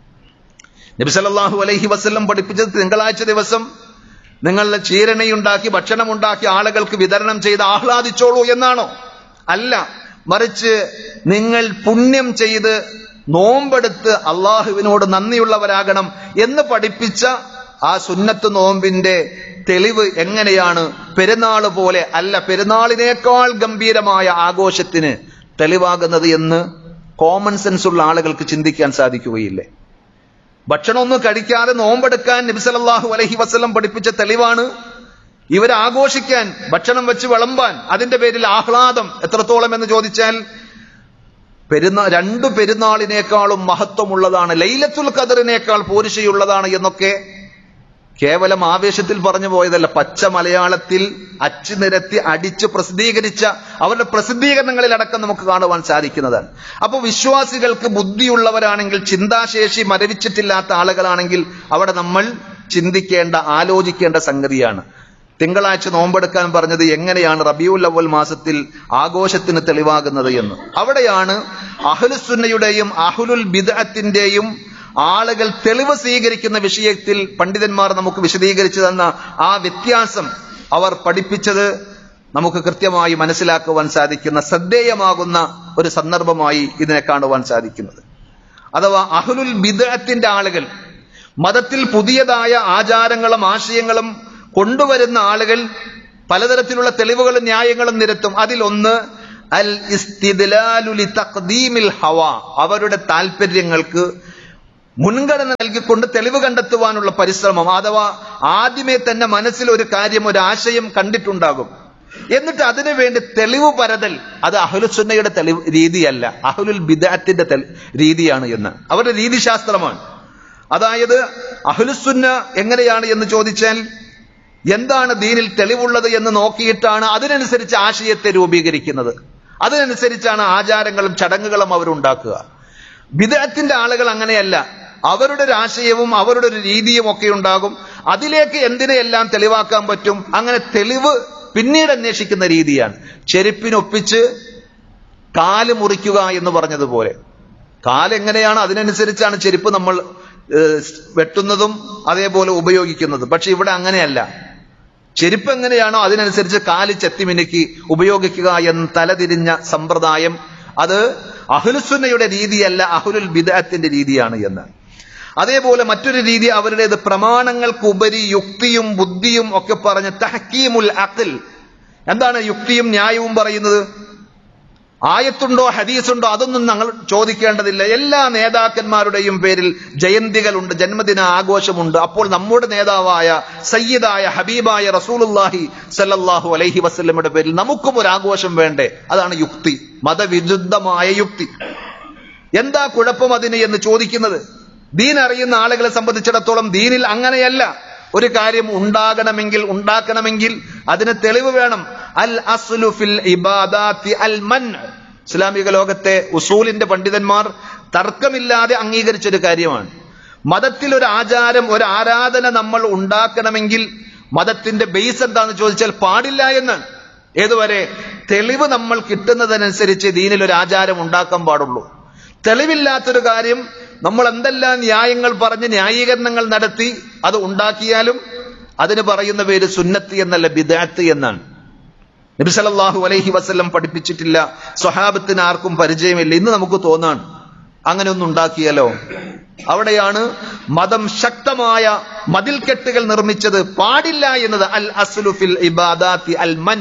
നബി സല്ലല്ലാഹു അലൈഹി വസല്ലം പഠിപ്പിച്ചത് തിങ്കളാഴ്ച ദിവസം നിങ്ങളുടെ ചീരണയുണ്ടാക്കി ഭക്ഷണമുണ്ടാക്കി ആളുകൾക്ക് വിതരണം ചെയ്ത് ആഹ്ലാദിച്ചോളൂ എന്നാണോ അല്ല മറിച്ച് നിങ്ങൾ പുണ്യം ചെയ്ത് നോമ്പെടുത്ത് അള്ളാഹുവിനോട് നന്ദിയുള്ളവരാകണം എന്ന് പഠിപ്പിച്ച ആ സുന്നത്ത് നോമ്പിന്റെ തെളിവ് എങ്ങനെയാണ് പെരുന്നാൾ പോലെ അല്ല പെരുന്നാളിനേക്കാൾ ഗംഭീരമായ ആഘോഷത്തിന് തെളിവാകുന്നത് എന്ന് കോമൺ സെൻസ് ഉള്ള ആളുകൾക്ക് ചിന്തിക്കാൻ സാധിക്കുകയില്ലേ ഭക്ഷണമൊന്നും കഴിക്കാതെ നോമ്പെടുക്കാൻ നബിസലല്ലാഹു അലഹി വസ്ലം പഠിപ്പിച്ച തെളിവാണ് ഇവരെ ആഘോഷിക്കാൻ ഭക്ഷണം വെച്ച് വിളമ്പാൻ അതിന്റെ പേരിൽ ആഹ്ലാദം എത്രത്തോളം എന്ന് ചോദിച്ചാൽ പെരുന്നാ രണ്ടു പെരുന്നാളിനേക്കാളും മഹത്വമുള്ളതാണ് ലൈലത്തുൽ ഖദറിനേക്കാൾ പോരിശയുള്ളതാണ് എന്നൊക്കെ കേവലം ആവേശത്തിൽ പറഞ്ഞു പോയതല്ല പച്ച മലയാളത്തിൽ അച്ചു നിരത്തി അടിച്ച് പ്രസിദ്ധീകരിച്ച അവരുടെ പ്രസിദ്ധീകരണങ്ങളിൽ അടക്കം നമുക്ക് കാണുവാൻ സാധിക്കുന്നതാണ് അപ്പോൾ വിശ്വാസികൾക്ക് ബുദ്ധിയുള്ളവരാണെങ്കിൽ ചിന്താശേഷി മരവിച്ചിട്ടില്ലാത്ത ആളുകളാണെങ്കിൽ അവിടെ നമ്മൾ ചിന്തിക്കേണ്ട ആലോചിക്കേണ്ട സംഗതിയാണ് തിങ്കളാഴ്ച നോമ്പെടുക്കാൻ പറഞ്ഞത് എങ്ങനെയാണ് റബിയുൽ അവൽ മാസത്തിൽ ആഘോഷത്തിന് തെളിവാകുന്നത് എന്ന് അവിടെയാണ് അഹ്ലുസുന്നയുടെയും അഹുലുൽ ബിദഅത്തിന്റെയും ആളുകൾ തെളിവ് സ്വീകരിക്കുന്ന വിഷയത്തിൽ പണ്ഡിതന്മാർ നമുക്ക് വിശദീകരിച്ചു തന്ന ആ വ്യത്യാസം അവർ പഠിപ്പിച്ചത് നമുക്ക് കൃത്യമായി മനസ്സിലാക്കുവാൻ സാധിക്കുന്ന ശ്രദ്ധേയമാകുന്ന ഒരു സന്ദർഭമായി ഇതിനെ കാണുവാൻ സാധിക്കുന്നത് അഥവാ അഹ്ലുൽ ബിദഅത്തിന്റെ ആളുകൾ മതത്തിൽ പുതിയതായ ആചാരങ്ങളും ആശയങ്ങളും കൊണ്ടുവരുന്ന ആളുകൾ പലതരത്തിലുള്ള തെളിവുകളും ന്യായങ്ങളും നിരത്തും അതിലൊന്ന് അൽ ഇസ്തിദ്ലാലുലി തഖ്ദീമിൽ ഹവ അവരുടെ താല്പര്യങ്ങൾക്ക് മുൻഗണന നൽകിക്കൊണ്ട് തെളിവ് കണ്ടെത്തുവാനുള്ള പരിശ്രമം അഥവാ ആദ്യമേ തന്നെ മനസ്സിൽ ഒരു കാര്യം ഒരു ആശയം കണ്ടിട്ടുണ്ടാകും എന്നിട്ട് അതിനു വേണ്ടി തെളിവ് പരതൽ അത് അഹുലുസുന്നയുടെ തെളിവ് രീതിയല്ല അഹുലുൽ ബിദാത്തിന്റെ തെളി- രീതിയാണ് എന്ന് അവരുടെ രീതിശാസ്ത്രമാണ് അതായത് അഹുലുസുന്ന എങ്ങനെയാണ് എന്ന് ചോദിച്ചാൽ എന്താണ് ദീനിൽ തെളിവുള്ളത് എന്ന് നോക്കിയിട്ടാണ് അതിനനുസരിച്ച് ആശയത്തെ രൂപീകരിക്കുന്നത് അതിനനുസരിച്ചാണ് ആചാരങ്ങളും ചടങ്ങുകളും അവരുണ്ടാക്കുക ബിദഅത്തിന്റെ ആളുകൾ അങ്ങനെയല്ല അവരുടെ ഒരു ആശയവും അവരുടെ ഒരു രീതിയും ഒക്കെ ഉണ്ടാകും അതിലേക്ക് എന്തിനെയെല്ലാം തെളിവാക്കാൻ പറ്റും അങ്ങനെ തെളിവ് പിന്നീട് അന്വേഷിക്കുന്ന രീതിയാണ് ചെരുപ്പിനൊപ്പിച്ച് കാല് മുറിക്കുക എന്ന് പറഞ്ഞതുപോലെ കാലെങ്ങനെയാണ് അതിനനുസരിച്ചാണ് ചെരുപ്പ് നമ്മൾ ഏഹ്, വെട്ടുന്നതും അതേപോലെ ഉപയോഗിക്കുന്നതും പക്ഷെ ഇവിടെ അങ്ങനെയല്ല ചെരുപ്പ് എങ്ങനെയാണോ അതിനനുസരിച്ച് കാല് ചെത്തിമിനുക്കി ഉപയോഗിക്കുക എന്ന് തലതിരിഞ്ഞ സമ്പ്രദായം അത് അഹുലുസുന്നയുടെ രീതിയല്ല അഹുലുൽ ബിദഅത്തിന്റെ രീതിയാണ് എന്ന് അതേപോലെ മറ്റൊരു രീതി അവരുടേത് പ്രമാണങ്ങൾക്കുപരി യുക്തിയും ബുദ്ധിയും ഒക്കെ പറഞ്ഞ് തഹക്കീമുൽ അഖിൽ എന്താണ് യുക്തിയും ന്യായവും പറയുന്നത് ആയത്തുണ്ടോ ഹദീസുണ്ടോ അതൊന്നും ഞങ്ങൾ ചോദിക്കേണ്ടതില്ല എല്ലാ നേതാക്കന്മാരുടെയും പേരിൽ ജയന്തികളുണ്ട് ജന്മദിന ആഘോഷമുണ്ട് അപ്പോൾ നമ്മുടെ നേതാവായ സയ്യിദായ ഹബീബായ റസൂലുല്ലാഹി സല്ലല്ലാഹു അലൈഹി വസല്ലമയുടെ പേരിൽ നമുക്കും ഒരു ആഘോഷം വേണ്ടേ അതാണ് യുക്തി മതവിരുദ്ധമായ യുക്തി എന്താ കുഴപ്പം അതിന് എന്ന് ചോദിക്കുന്നത് ദീൻ അറിയുന്ന ആളുകളെ സംബന്ധിച്ചിടത്തോളം ദീനിൽ അങ്ങനെയല്ല ഒരു കാര്യം ഉണ്ടാകണമെങ്കിൽ ഉണ്ടാക്കണമെങ്കിൽ അതിന് തെളിവ് വേണം അൽ അസ്ലു ഫിൽ ഇബാദാത്തി അൽ മൻ ഇസ്ലാമിക ലോകത്തെ ഉസൂലിന്റെ പണ്ഡിതന്മാർ തർക്കമില്ലാതെ അംഗീകരിച്ച ഒരു കാര്യമാണ് മതത്തിൽ ഒരു ആചാരം ഒരു ആരാധന നമ്മൾ ഉണ്ടാക്കണമെങ്കിൽ മതത്തിന്റെ ബേസ് എന്താണെന്ന് ചോദിച്ചാൽ പാടില്ല എന്നാണ് ഏതുവരെ തെളിവ് നമ്മൾ കിട്ടുന്നതനുസരിച്ച് ദീനിൽ ഒരു ആചാരം ഉണ്ടാക്കാൻ പാടുള്ളൂ തെളിവില്ലാത്തൊരു കാര്യം നമ്മൾ എന്തെല്ലാം ന്യായങ്ങൾ പറഞ്ഞ് ന്യായീകരണങ്ങൾ നടത്തി അത് ഉണ്ടാക്കിയാലും അതിന് പറയുന്ന പേര് സുന്നത്ത് എന്നല്ല ബിദാത്ത് എന്നാണ് നബി സല്ലല്ലാഹു അലൈഹി വസല്ലം പഠിപ്പിച്ചിട്ടില്ല സ്വഹാബത്തിന് ആർക്കും പരിചയമില്ല ഇന്ന് നമുക്ക് തോന്നാണ് അങ്ങനെ ഒന്നും ഉണ്ടാക്കിയാലോ അവിടെയാണ് മതം ശക്തമായ മതിൽക്കെട്ടുകൾ നിർമ്മിച്ചത് പാടില്ല എന്നത് അൽ അസ്ലു ഫിൽ ഇബാദാത്തി അൽ മൻ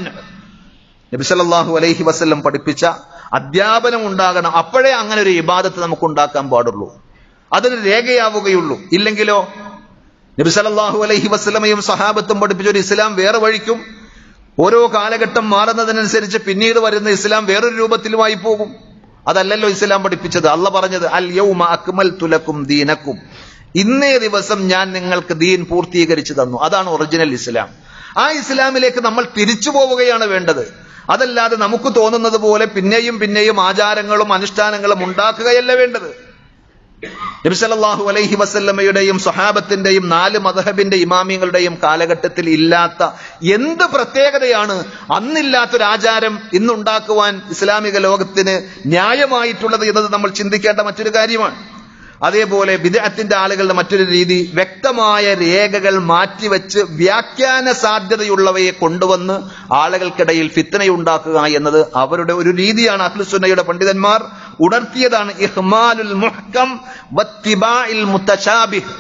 നബി സല്ലല്ലാഹു അലൈഹി വസല്ലം പഠിപ്പിച്ച അധ്യാപനം ഉണ്ടാകണം അപ്പോഴേ അങ്ങനെ ഒരു ഇബാദത്ത് നമുക്ക് ഉണ്ടാക്കാൻ പാടുള്ളൂ അതിന് രേഖയാവുകയുള്ളൂ ഇല്ലെങ്കിലോ നബി സല്ലല്ലാഹു അലൈഹി വസല്ലമയും സഹാബത്തും പഠിപ്പിച്ച ഒരു ഇസ്ലാം വേറെ വഴിക്കും ഓരോ കാലഘട്ടം മാറുന്നതിനനുസരിച്ച് പിന്നീട് വരുന്ന ഇസ്ലാം വേറൊരു രൂപത്തിലുമായി പോകും അതല്ലല്ലോ ഇസ്ലാം പഠിപ്പിച്ചത് അല്ല പറഞ്ഞത് അൽ യൗമ അക്മൽ തുലക്കും ദീനക്കും ഇന്നേ ദിവസം ഞാൻ നിങ്ങൾക്ക് ദീൻ പൂർത്തീകരിച്ചു തന്നു അതാണ് ഒറിജിനൽ ഇസ്ലാം ആ ഇസ്ലാമിലേക്ക് നമ്മൾ തിരിച്ചു പോവുകയാണ് വേണ്ടത് അതല്ലാതെ നമുക്ക് തോന്നുന്നത് പോലെ പിന്നെയും പിന്നെയും ആചാരങ്ങളും അനുഷ്ഠാനങ്ങളും ഉണ്ടാക്കുകയല്ല വേണ്ടത് നബിസല്ലാഹു അലൈഹി വസല്ലമയുടെയും സ്വഹാബത്തിന്റെയും നാല് മദഹബിന്റെ ഇമാമിങ്ങളുടെയും കാലഘട്ടത്തിൽ ഇല്ലാത്ത എന്ത് പ്രത്യേകതയാണ് അന്നില്ലാത്തൊരു ആചാരം ഇന്നുണ്ടാക്കുവാൻ ഇസ്ലാമിക ലോകത്തിന് ന്യായമായിട്ടുള്ളത് എന്നത് നമ്മൾ ചിന്തിക്കേണ്ട മറ്റൊരു കാര്യമാണ് അതേപോലെ വിദേഹത്തിന്റെ ആളുകളുടെ മറ്റൊരു രീതി വ്യക്തമായ രേഖകൾ മാറ്റിവെച്ച് വ്യാഖ്യാന സാധ്യതയുള്ളവയെ കൊണ്ടുവന്ന് ആളുകൾക്കിടയിൽ ഫിത്തനയുണ്ടാക്കുക എന്നത് അവരുടെ ഒരു രീതിയാണ് അഖ്ലുസുന്നയുടെ പണ്ഡിതന്മാർ ഉണർത്തിയതാണ് ഇഹ്മാലുൽ മുഹ്കം വത്തിബാഇൽ മുത്തശാബിഹ്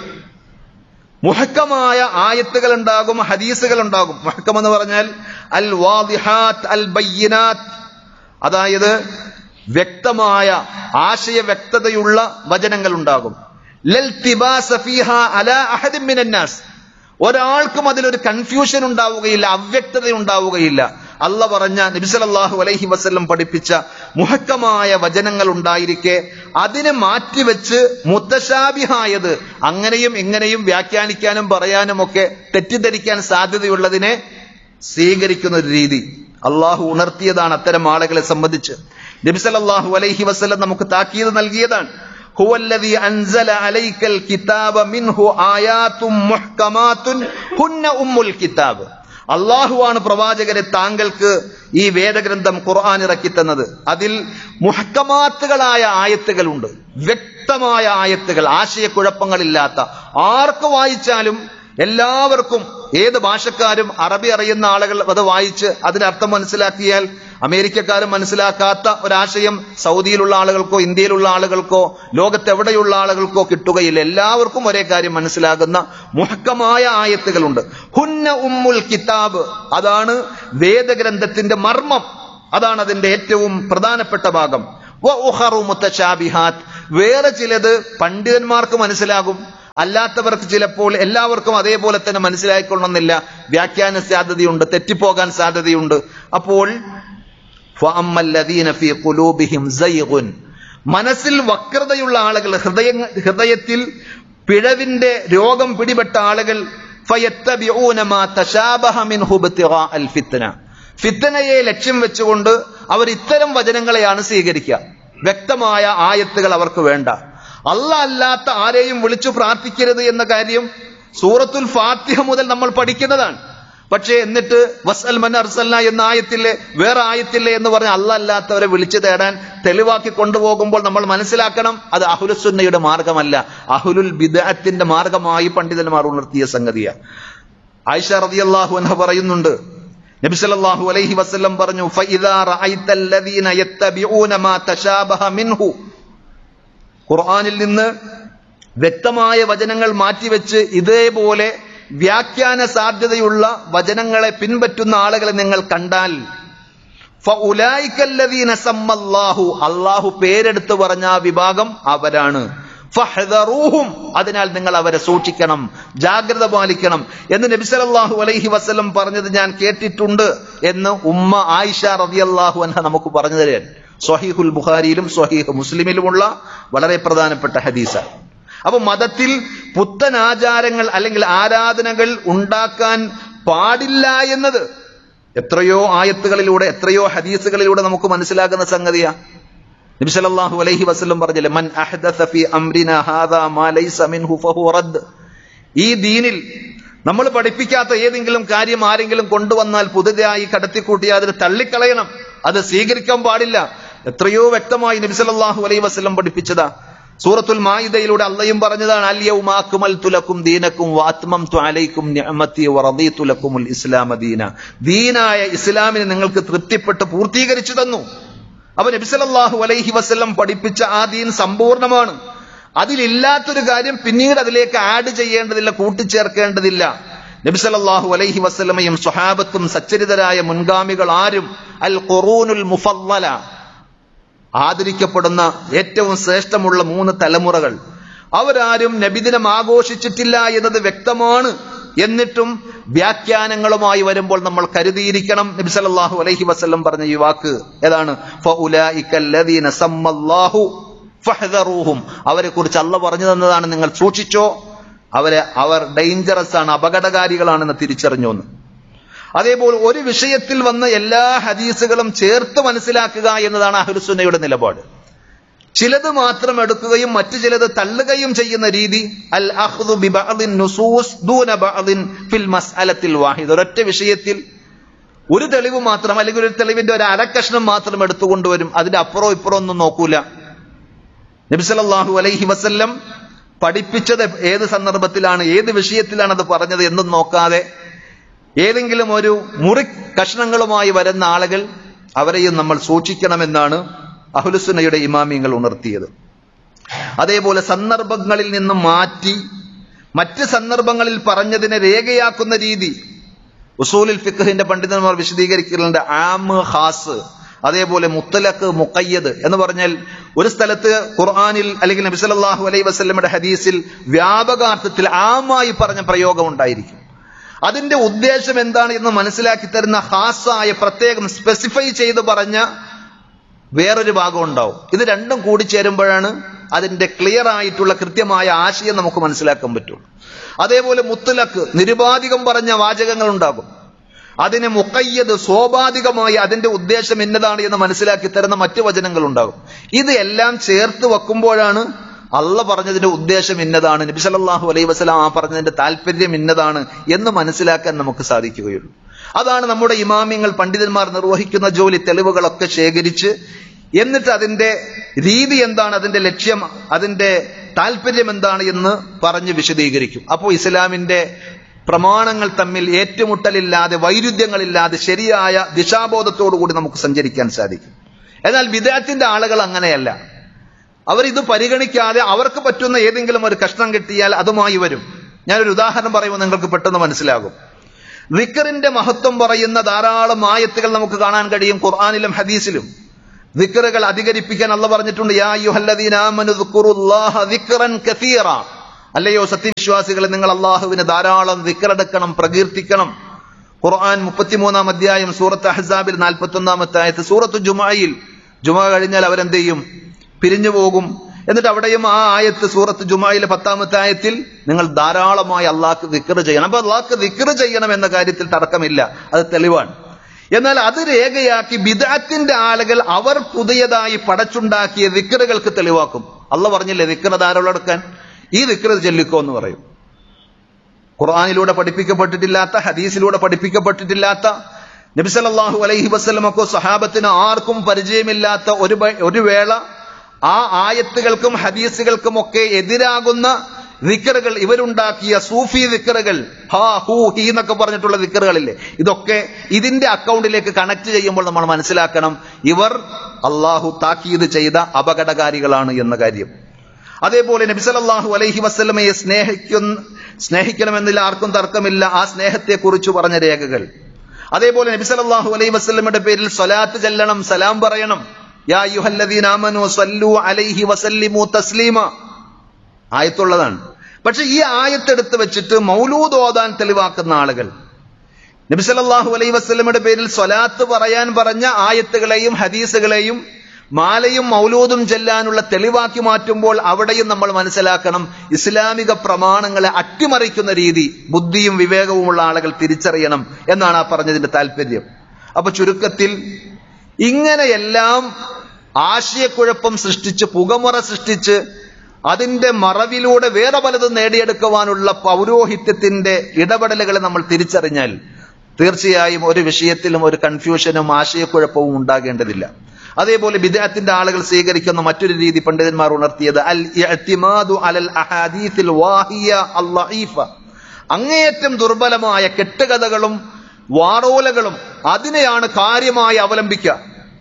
മുഹക്കമായ ആയത്തുകൾ ഉണ്ടാകും ഹദീസുകൾ ഉണ്ടാകും മുഹക്കം എന്ന് പറഞ്ഞാൽ അൽ വാദിഹാത്ത് അൽ ബയ്യനാത്ത് അതായത് വ്യക്തമായ ആശയ വ്യക്തതയുള്ള വചനങ്ങൾ ഉണ്ടാകും ലൽ തിബാസ ഫീഹ അലാ അഹദിൻ മിനൻ നാസ് ഒരാൾക്കും അതിലൊരു കൺഫ്യൂഷൻ ഉണ്ടാവുകയില്ല അവ്യക്തത ഉണ്ടാവുകയില്ല അല്ല പറഞ്ഞ നബിസലല്ലാഹു അലൈഹി വസല്ലം പഠിപ്പിച്ച മുഹക്കമായ വചനങ്ങൾ ഉണ്ടായിരിക്കെ അതിനെ മാറ്റിവെച്ച് മുത്തശാബിഹായത് അങ്ങനെയും ഇങ്ങനെയും വ്യാഖ്യാനിക്കാനും പറയാനും ഒക്കെ തെറ്റിദ്ധരിക്കാൻ സാധ്യതയുള്ളതിനെ സ്വീകരിക്കുന്ന ഒരു രീതി അള്ളാഹു ഉണർത്തിയതാണ് അത്തരം ആളുകളെ സംബന്ധിച്ച് നബിസലല്ലാഹു അലൈഹി വസല്ലം നമുക്ക് താക്കീത് നൽകിയതാണ് هو الذي أنزل عليك الكتاب منه آيات محكمات هن أم الكتاب അള്ളാഹുവാണ് പ്രവാചകരെ താങ്കൾക്ക് ഈ വേദഗ്രന്ഥം ഖുർആൻ ഇറക്കി തന്നത് അതിൽ മുഹക്കമാത്തുകളായ ആയത്തുകളുണ്ട് വ്യക്തമായ ആയത്തുകൾ ആശയക്കുഴപ്പങ്ങളില്ലാത്ത ആർക്ക് വായിച്ചാലും എല്ലാവർക്കും ഏത് ഭാഷക്കാരും അറബി അറിയുന്ന ആളുകൾ അത് വായിച്ച് അതിന്റെ അർത്ഥം മനസ്സിലാക്കിയാൽ അമേരിക്കക്കാരും മനസ്സിലാക്കാത്ത ഒരാശയം സൗദിയിലുള്ള ആളുകൾക്കോ ഇന്ത്യയിലുള്ള ആളുകൾക്കോ ലോകത്തെവിടെയുള്ള ആളുകൾക്കോ കിട്ടുകയില്ല എല്ലാവർക്കും ഒരേ കാര്യം മനസ്സിലാകുന്ന മുഹക്കമായ ആയത്തുകളുണ്ട് ഹുന്ന ഉമ്മുൽ കിതാബ് അതാണ് വേദഗ്രന്ഥത്തിന്റെ മർമ്മം അതാണ് അതിന്റെ ഏറ്റവും പ്രധാനപ്പെട്ട ഭാഗം വ ഉഖറു മുത്തശാബിഹാത്ത് വേറെ ചിലത് പണ്ഡിതന്മാർക്ക് മനസ്സിലാകും അല്ലാത്തവർക്ക് ചിലപ്പോൾ എല്ലാവർക്കും അതേപോലെ തന്നെ മനസ്സിലായിക്കൊള്ളണമെന്നില്ല വ്യാഖ്യാന സാധ്യതയുണ്ട് തെറ്റിപ്പോകാൻ സാധ്യതയുണ്ട് അപ്പോൾ ഫഅമ്മല്ലദീന ഫീ ഖുലൂബിഹിം സൈഗുൻ മനസ്സിൽ വക്രതയുള്ള ആളുകൾ ഹൃദയ ഹൃദയത്തിൽ പിഴവിന്റെ രോഗം പിടിപെട്ട ആളുകൾ ഫയത്തബിഊന മാ തശാബഹ മിൻഹു ഇബ്തിഗാഅൽ ഫിത്ന ഫിത്തനയെ ലക്ഷ്യം വെച്ചുകൊണ്ട് അവർ ഇത്തരം വചനങ്ങളെയാണ് സ്വീകരിക്കുക വ്യക്തമായ ആയത്തുകൾ അവർക്ക് വേണ്ട അല്ല അല്ലാത്ത ആരെയും വിളിച്ചു പ്രാർത്ഥിക്കരുത് എന്ന കാര്യം സൂറത്തുൽ ഫാത്തിഹ മുതൽ നമ്മൾ പഠിക്കുന്നതാണ് പക്ഷേ എന്നിട്ട് വസ്അൽ മൻ അർസൽന എന്ന ആയത്തില്ലേ വേറെ ആയത്തില്ലേ എന്ന് പറഞ്ഞ് അല്ല അല്ലാത്തവരെ വിളിച്ചു തേടാൻ തെളിവാക്കി കൊണ്ടുപോകുമ്പോൾ നമ്മൾ മനസ്സിലാക്കണം അത് അഹുലുസുന്നയുടെ മാർഗമല്ല അഹുലുൽ ബിദഅത്തിന്റെ മാർഗമായി പണ്ഡിതന്മാർ ഉണർത്തിയ സംഗതിയാണ് ആയിഷ റളിയല്ലാഹു അൻഹ പറയുന്നുണ്ട് നബി സല്ലല്ലാഹു അലൈഹി വസല്ലം പറഞ്ഞു ഫഇദാ റഅയ്തല്ലദീന യത്തബിഊന മാ തശാബഹ മിൻഹു ഖുർആനിൽ നിന്ന് വ്യക്തമായ വചനങ്ങൾ മാറ്റിവെച്ച് ഇതേപോലെ വ്യാഖ്യാന സാധ്യതയുള്ള വചനങ്ങളെ പിൻപറ്റുന്ന ആളുകളെ നിങ്ങൾ കണ്ടാൽ ഫഉലൈക്കല്ലദീന സമ്മല്ലാഹു അല്ലാഹു പേരെടുത്ത് പറഞ്ഞ ആ വിഭാഗം അവരാണ് ഫഹ്ദറൂഹും അതിനാൽ നിങ്ങൾ അവരെ സൂക്ഷിക്കണം ജാഗ്രത പാലിക്കണം എന്ന് നബി സല്ലല്ലാഹു അലൈഹി വസല്ലം പറഞ്ഞത് ഞാൻ കേട്ടിട്ടുണ്ട് എന്ന് ഉമ്മ ആയിഷ റളിയല്ലാഹു അൻഹ നമുക്ക് പറഞ്ഞു തരാൻ സ്വഹീഹുൽ ബുഖാരിയിലും സ്വഹീഹ് മുസ്ലിമിലുമുള്ള വളരെ പ്രധാനപ്പെട്ട ഹദീസാണ് അപ്പൊ മതത്തിൽ പുത്തൻ ആചാരങ്ങൾ അല്ലെങ്കിൽ ആരാധനകൾ ഉണ്ടാക്കാൻ പാടില്ല എന്നത് എത്രയോ ആയത്തുകളിലൂടെ എത്രയോ ഹദീസുകളിലൂടെ നമുക്ക് മനസ്സിലാക്കുന്ന സംഗതിയാ നബി സല്ലല്ലാഹു അലൈഹി വസല്ലം പറഞ്ഞില്ലേ മൻ അഹ്ദസ ഫീ അംരിനാ ഹാദാ മാ ലൈസ മിൻഹു ഫഹുവ റദ്ദ് ഈ ദീനിൽ നമ്മൾ പഠിപ്പിക്കാത്ത ഏതെങ്കിലും കാര്യം ആരെങ്കിലും കൊണ്ടുവന്നാൽ പുതുതായി കടത്തിക്കൂട്ടി അതിന് തള്ളിക്കളയണം അത് സ്വീകരിക്കാൻ പാടില്ല എത്രയോ വ്യക്തമായി നബി സല്ലല്ലാഹു അലൈഹി വസല്ലം പഠിപ്പിച്ചതാ സൂറത്തുൽ മായിദയിലൂടെ അള്ളയും പറഞ്ഞതാണ് അല്യവും അക്മൽതു ലക്കും ദീനക്കും വാത്മംതു അലൈക്കും നിഅമതി വറദീതു ലക്കുമുൽ ഇസ്ലാമ ദീന ദീനായ ഇസ്ലാമിനെ നിങ്ങൾക്ക് തൃപ്തിപ്പെട്ട് പൂർത്തീകരിച്ചു തന്നു അപ്പൊ നബി സല്ലല്ലാഹു അലൈഹി വസല്ലം പഠിപ്പിച്ച ആ ദീൻ സമ്പൂർണ്ണമാണ് അതിലില്ലാത്തൊരു കാര്യം പിന്നീട് അതിലേക്ക് ആഡ് ചെയ്യേണ്ടതില്ല കൂട്ടിച്ചേർക്കേണ്ടതില്ല നബി സല്ലല്ലാഹു അലൈഹി വസല്ലമയും സ്വഹാബത്തും സച്ചരിതരായ മുൻഗാമികൾ ആരും അൽ ഖുറൂനുൽ മുഫല്ലല ആദരിക്കപ്പെടുന്ന ഏറ്റവും ശ്രേഷ്ഠമുള്ള മൂന്ന് തലമുറകൾ അവരാരും നബിദിനം ആഘോഷിച്ചിട്ടില്ല എന്നത് വ്യക്തമാണ് എന്നിട്ടും വ്യാഖ്യാനങ്ങളുമായി വരുമ്പോൾ നമ്മൾ കരുതിയിരിക്കണം നബി സല്ലല്ലാഹു അലൈഹി വസല്ലം പറഞ്ഞ ഈ വാക്ക് ഏതാണ് ഫഉലൈകല്ലദീന സമ്മല്ലാഹു ഫഹ്ദറൂഹും അവരെ കുറിച്ച് അല്ല പറഞ്ഞു തന്നതാണ് നിങ്ങൾ സൂക്ഷിച്ചോ അവരെ അവർ ഡേഞ്ചറസ് ആണ് അപകടകാരികളാണെന്ന് തിരിച്ചറിഞ്ഞു എന്ന് അതേപോലെ ഒരു വിഷയത്തിൽ വന്ന എല്ലാ ഹദീസുകളും ചേർത്ത് മനസ്സിലാക്കുക എന്നതാണ് അഹ്ലുസുന്നയുടെ നിലപാട് ചിലത് മാത്രം എടുക്കുകയും മറ്റു ചിലത് തള്ളുകയും ചെയ്യുന്ന രീതി അൽ അഖ്ദു ബി ബഅദിൻ നുസൂസ് ദൂന ബഅദിൻ ഫിൽ മസ്അലത്തിൽ വാഹിദ് ഒരൊറ്റ വിഷയത്തിൽ ഒരു തെളിവ് മാത്രം അല്ലെങ്കിൽ ഒരു തെളിവിന്റെ ഒരു അരക്കഷ്ണം മാത്രം എടുത്തുകൊണ്ടുവരും അതിന്റെ അപ്പുറം ഇപ്പുറം ഒന്നും നോക്കൂല നബി സല്ലല്ലാഹു അലൈഹി വസല്ലം പഠിപ്പിച്ചത് ഏത് സന്ദർഭത്തിലാണ് ഏത് വിഷയത്തിലാണ് അത് പറഞ്ഞത് എന്നും നോക്കാതെ ഏതെങ്കിലും ഒരു മുറി കഷ്ണങ്ങളുമായി വരുന്ന ആളുകൾ അവരെയും നമ്മൾ സൂക്ഷിക്കണമെന്നാണ് അഹുലുസുന്നയുടെ ഇമാമിയങ്ങൾ ഉണർത്തിയത് അതേപോലെ സന്ദർഭങ്ങളിൽ നിന്നും മാറ്റി മറ്റ് സന്ദർഭങ്ങളിൽ പറഞ്ഞതിനെ രേഖയാക്കുന്ന രീതി ഉസൂലിൽ ഫിഖഹിന്റെ പണ്ഡിതന്മാർ വിശദീകരിക്കുന്നുണ്ട് ആമ് ഹാസ് അതേപോലെ മുത്തലക്ക് മുക്കയ്യദ് എന്ന് പറഞ്ഞാൽ ഒരു സ്ഥലത്ത് ഖുർആാനിൽ അല്ലെങ്കിൽ നബി സല്ലല്ലാഹു അലൈഹി വസല്ലമയുടെ ഹദീസിൽ വ്യാപകാർത്ഥത്തിൽ ആമായി പറഞ്ഞ പ്രയോഗം ഉണ്ടായിരിക്കും അതിന്റെ ഉദ്ദേശം എന്താണ് എന്ന് മനസ്സിലാക്കി തരുന്ന ഹാസായ പ്രത്യേകം സ്പെസിഫൈ ചെയ്ത് പറഞ്ഞ വേറൊരു ഭാഗം ഉണ്ടാവും ഇത് രണ്ടും കൂടി ചേരുമ്പോഴാണ് അതിന്റെ ക്ലിയർ ആയിട്ടുള്ള കൃത്യമായ ആശയം നമുക്ക് മനസ്സിലാക്കാൻ പറ്റുള്ളൂ അതേപോലെ മുത്തലക്ക് നിരുപാധികം പറഞ്ഞ വാചകങ്ങൾ ഉണ്ടാകും അതിന് മുക്കയ്യത് സ്വാഭാവികമായി അതിന്റെ ഉദ്ദേശം എന്നതാണ് എന്ന് മനസ്സിലാക്കി തരുന്ന മറ്റു വചനങ്ങൾ ഉണ്ടാകും ഇത് എല്ലാം ചേർത്ത് വെക്കുമ്പോഴാണ് അള്ള പറഞ്ഞതിന്റെ ഉദ്ദേശം ഇന്നതാണ് നബി സല്ലല്ലാഹു അലൈഹി വസല്ലം ആ പറഞ്ഞതിന്റെ താല്പര്യം ഇന്നതാണ് എന്ന് മനസ്സിലാക്കാൻ നമുക്ക് സാധിക്കുകയുള്ളൂ അതാണ് നമ്മുടെ ഇമാമിങ്ങൾ പണ്ഡിതന്മാർ നിർവഹിക്കുന്ന ജോലി തെളിവുകളൊക്കെ ശേഖരിച്ച് എന്നിട്ട് അതിന്റെ രീതി എന്താണ് അതിന്റെ ലക്ഷ്യം അതിന്റെ താല്പര്യം എന്താണ് എന്ന് പറഞ്ഞ് വിശദീകരിക്കും അപ്പോൾ ഇസ്ലാമിന്റെ പ്രമാണങ്ങൾ തമ്മിൽ ഏറ്റുമുട്ടലില്ലാതെ വൈരുദ്ധ്യങ്ങളില്ലാതെ ശരിയായ ദിശാബോധത്തോടു കൂടി നമുക്ക് സഞ്ചരിക്കാൻ സാധിക്കും എന്നാൽ വിദേഹത്തിന്റെ ആളുകൾ അങ്ങനെയല്ല അവർ ഇത് പരിഗണിക്കാതെ അവർക്ക് പറ്റുന്ന ഏതെങ്കിലും ഒരു കഷ്ണം കിട്ടിയാൽ അതുമായി വരും ഞാനൊരു ഉദാഹരണം പറയുമ്പോൾ നിങ്ങൾക്ക് പെട്ടെന്ന് മനസ്സിലാകും വിക്കറിന്റെ മഹത്വം പറയുന്ന ധാരാളം ആയത്തുകൾ നമുക്ക് കാണാൻ കഴിയും ഖുർആാനിലും ഹദീസിലും ദിക്കറുകൾ അധികരിപ്പിക്കാൻ അല്ല പറഞ്ഞിട്ടുണ്ട് യാ യുഹല്ലദീന ആമനു ദുക്കുറുല്ലാഹ ദിക്റൻ കസീറ അല്ലയോ സത്യവിശ്വാസികളെ നിങ്ങൾ അള്ളാഹുവിന് ധാരാളം ദിക്കറെടുക്കണം പ്രകീർത്തിക്കണം ഖുർആൻ മുപ്പത്തിമൂന്നാം അധ്യായം സൂറത്ത് അഹ്സാബിൽ നാൽപ്പത്തി ഒന്നാമത്തെ ആയത്ത് സൂറത്ത് ജുമായിൽ ജുമ കഴിഞ്ഞാൽ അവരെന്ത് ചെയ്യും പിരിഞ്ഞു പോകും എന്നിട്ട് അവിടെയും ആ ആയത്ത് സൂറത്ത് ജുമായിലെ പത്താമത്തെ ആയത്തിൽ നിങ്ങൾ ധാരാളമായി അള്ളാഹ്ക്ക് ദിക്കറ് ചെയ്യണം അപ്പൊ അള്ളാഹ്ക്ക് ദിക്കറ് ചെയ്യണം എന്ന കാര്യത്തിൽ തർക്കമില്ല അത് തെളിവാണ് എന്നാൽ അത് രേഖയാക്കി ബിദാത്തിന്റെ ആളുകൾ അവർ പുതിയതായി പടച്ചുണ്ടാക്കിയ ദിക്കറുകൾക്ക് തെളിവാക്കും അല്ല പറഞ്ഞില്ലേ ദിക്കറ് ധാരാളം എടുക്കാൻ ഈ ദിക്കറ് ചെല്ലിക്കോ എന്ന് പറയും ഖുർആാനിലൂടെ പഠിപ്പിക്കപ്പെട്ടിട്ടില്ലാത്ത ഹദീസിലൂടെ പഠിപ്പിക്കപ്പെട്ടിട്ടില്ലാത്ത നബിസലല്ലാഹു അലൈഹി വസ്ലമക്കോ സഹാബത്തിന് ആർക്കും പരിചയമില്ലാത്ത ഒരു വേ- ഒരു വേള ആ ആയത്തുകൾക്കും ഹദീസുകൾക്കും ഒക്കെ എതിരാകുന്ന ദിക്കറുകൾ ഇവരുണ്ടാക്കിയ സൂഫി ദിക്കറുകൾ ഹാ ഹൂ ഹീ എന്നൊക്കെ പറഞ്ഞിട്ടുള്ള ദിക്കറുകളില്ലേ ഇതൊക്കെ ഇതിന്റെ അക്കൗണ്ടിലേക്ക് കണക്ട് ചെയ്യുമ്പോൾ നമ്മൾ മനസ്സിലാക്കണം ഇവർ അള്ളാഹു താക്കീത് ചെയ്ത അപകടകാരികളാണ് എന്ന കാര്യം അതേപോലെ നബിസലല്ലാഹു അലൈഹി വസ്ലമയെ സ്നേഹിക്കുന്ന സ്നേഹിക്കണമെന്നില്ല ആർക്കും തർക്കമില്ല ആ സ്നേഹത്തെ കുറിച്ച് പറഞ്ഞ രേഖകൾ അതേപോലെ നബിസലല്ലാഹു അലൈഹി വസ്ലമയുടെ പേരിൽ സ്വലാത്ത് ചെല്ലണം സലാം പറയണം യാ യുഹല്ലദീന ആമനു സല്ലു അലൈഹി വസല്ലിമു തസ്ലീമ ആയത്തുള്ളതാണ് പക്ഷെ ഈ ആയത്തെടുത്ത് വെച്ചിട്ട് മൗലൂദ് ഓതാൻ തെളിവാക്കുന്ന ആളുകൾ നബിസലല്ലാഹു അലൈ വസ്ലമയുടെ പേരിൽ സ്വലാത്ത് പറയാൻ പറഞ്ഞ ആയത്തുകളെയും ഹദീസുകളെയും മാലയും മൗലൂദും ചെല്ലാനുള്ള തെളിവാക്കി മാറ്റുമ്പോൾ അവിടെയും നമ്മൾ മനസ്സിലാക്കണം ഇസ്ലാമിക പ്രമാണങ്ങളെ അട്ടിമറിക്കുന്ന രീതി ബുദ്ധിയും വിവേകവുമുള്ള ആളുകൾ തിരിച്ചറിയണം എന്നാണ് ആ പറഞ്ഞതിന്റെ താല്പര്യം അപ്പൊ ചുരുക്കത്തിൽ ഇങ്ങനെയെല്ലാം ആശയക്കുഴപ്പം സൃഷ്ടിച്ച് പുകമുറ സൃഷ്ടിച്ച് അതിന്റെ മറവിലൂടെ വേറെ പലതും നേടിയെടുക്കുവാനുള്ള പൗരോഹിത്യത്തിന്റെ ഇടപെടലുകളെ നമ്മൾ തിരിച്ചറിഞ്ഞാൽ തീർച്ചയായും ഒരു വിഷയത്തിലും ഒരു കൺഫ്യൂഷനും ആശയക്കുഴപ്പവും ഉണ്ടാകേണ്ടതില്ല അതേപോലെ വിദേഹത്തിന്റെ ആളുകൾ സ്വീകരിക്കുന്ന മറ്റൊരു രീതി പണ്ഡിതന്മാർ ഉണർത്തിയത് അൽ ഇഅ്തിമാദു അലൽ അഹാദീസിൽ വാഹിയ അൽ ലഈഫ അങ്ങേയറ്റം ദുർബലമായ കെട്ടുകഥകളും വാറോലകളും അതിനെയാണ് കാര്യമായി അവലംബിക്കുക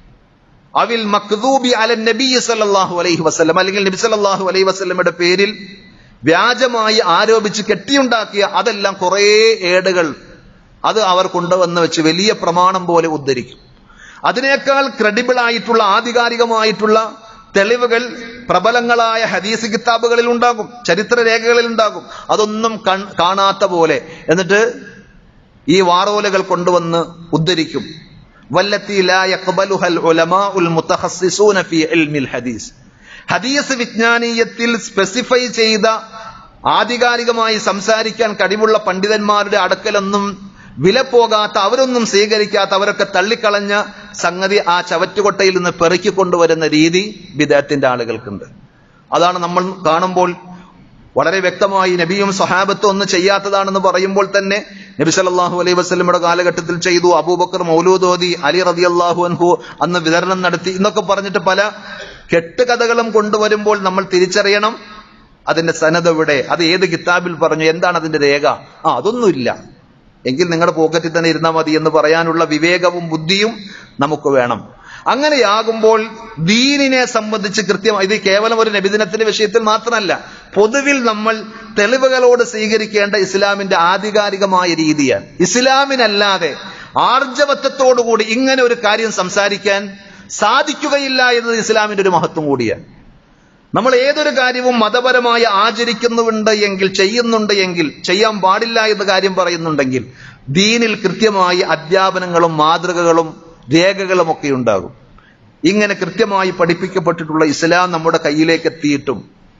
അവിൽ മക്ദൂബി അല നബി സല്ലല്ലാഹു അലൈഹി വസല്ലം അല്ലെങ്കിൽ നബി സല്ലല്ലാഹു അലൈഹി വസല്ലമയുടെ പേരിൽ വ്യാജമായി ആരോപിച്ച് കെട്ടിയുണ്ടാക്കിയ അതെല്ലാം കുറേ ഏടുകൾ അത് അവർ കൊണ്ടുവന്ന് വെച്ച് വലിയ പ്രമാണം പോലെ ഉദ്ധരിക്കും അതിനേക്കാൾ ക്രെഡിബിൾ ആയിട്ടുള്ള ആധികാരികമായിട്ടുള്ള തെളിവുകൾ പ്രബലങ്ങളായ ഹദീസ് കിതാബുകളിൽ ഉണ്ടാകും ചരിത്ര രേഖകളിൽ ഉണ്ടാകും അതൊന്നും കൺ- കാണാത്ത പോലെ എന്നിട്ട് ഈ വാറോലകൾ കൊണ്ടുവന്ന് ഉദ്ധരിക്കും വല്ലത്തി ലാ യഖ്ബലുഹൽ ഉലമാഉൽ മുതഖസ്സിസൂന ഫീ ഇൽമിൽ ഹദീസ് ഹദീസ് വിജ്ഞാനീയത്തിൽ സ്പെസിഫൈ ചെയ്ത ആധികാരികമായി സംസാരിക്കാൻ കഴിവുള്ള പണ്ഡിതന്മാരുടെ അടുക്കലൊന്നും വില പോകാത്ത അവരൊന്നും സ്വീകരിക്കാത്ത അവരൊക്കെ തള്ളിക്കളഞ്ഞ സംഗതി ആ ചവറ്റുകൊട്ടയിൽ നിന്ന് പെറുക്കിക്കൊണ്ടുവരുന്ന രീതി വിദേഹത്തിന്റെ ആളുകൾക്കുണ്ട് അതാണ് നമ്മൾ കാണുമ്പോൾ വളരെ വ്യക്തമായി നബിയും സ്വഹാബത്തും ഒന്നും ചെയ്യാത്തതാണെന്ന് പറയുമ്പോൾ തന്നെ നബി സല്ലല്ലാഹു അലൈഹി വസല്ലമയുടെ കാലഘട്ടത്തിൽ ചെയ്തു അബൂബക്കർ മൗലൂദ് ഓതി അലി റളിയല്ലാഹു അൻഹു അന്ന് വിതരണം നടത്തി എന്നൊക്കെ പറഞ്ഞിട്ട് പല കെട്ടുകഥകളും കൊണ്ടുവരുമ്പോൾ നമ്മൾ തിരിച്ചറിയണം അതിന്റെ സനത് എവിടെ അത് ഏത് കിതാബിൽ പറഞ്ഞു എന്താണ് അതിന്റെ രേഖ ആ അതൊന്നുമില്ല എങ്കിൽ നിങ്ങളുടെ പോക്കറ്റിൽ തന്നെ ഇരുന്നാൽ മതി എന്ന് പറയാനുള്ള വിവേകവും ബുദ്ധിയും നമുക്ക് വേണം അങ്ങനെയാകുമ്പോൾ ദീനിനെ സംബന്ധിച്ച് കൃത്യമായി ഇത് കേവലം ഒരു നബിദിനത്തിന്റെ വിഷയത്തിൽ മാത്രമല്ല പൊതുവിൽ നമ്മൾ തെളിവുകളോട് സ്വീകരിക്കേണ്ട ഇസ്ലാമിന്റെ ആധികാരികമായ രീതിയാണ് ഇസ്ലാമിനല്ലാതെ ആർജവത്വത്തോടുകൂടി ഇങ്ങനെ ഒരു കാര്യം സംസാരിക്കാൻ സാധിക്കുകയില്ല എന്നത് ഇസ്ലാമിന്റെ ഒരു മഹത്വം കൂടിയാണ് നമ്മൾ ഏതൊരു കാര്യവും മതപരമായി ആചരിക്കുന്നുണ്ട് എങ്കിൽ ചെയ്യുന്നുണ്ട് എങ്കിൽ ചെയ്യാൻ പാടില്ല എന്ന കാര്യം പറയുന്നുണ്ടെങ്കിൽ ദീനിൽ കൃത്യമായി അധ്യാപനങ്ങളും മാതൃകകളും രേഖകളും ഒക്കെ ഉണ്ടാകും ഇങ്ങനെ കൃത്യമായി പഠിപ്പിക്കപ്പെട്ടിട്ടുള്ള ഇസ്ലാം നമ്മുടെ കയ്യിലേക്ക് എത്തിയിട്ടും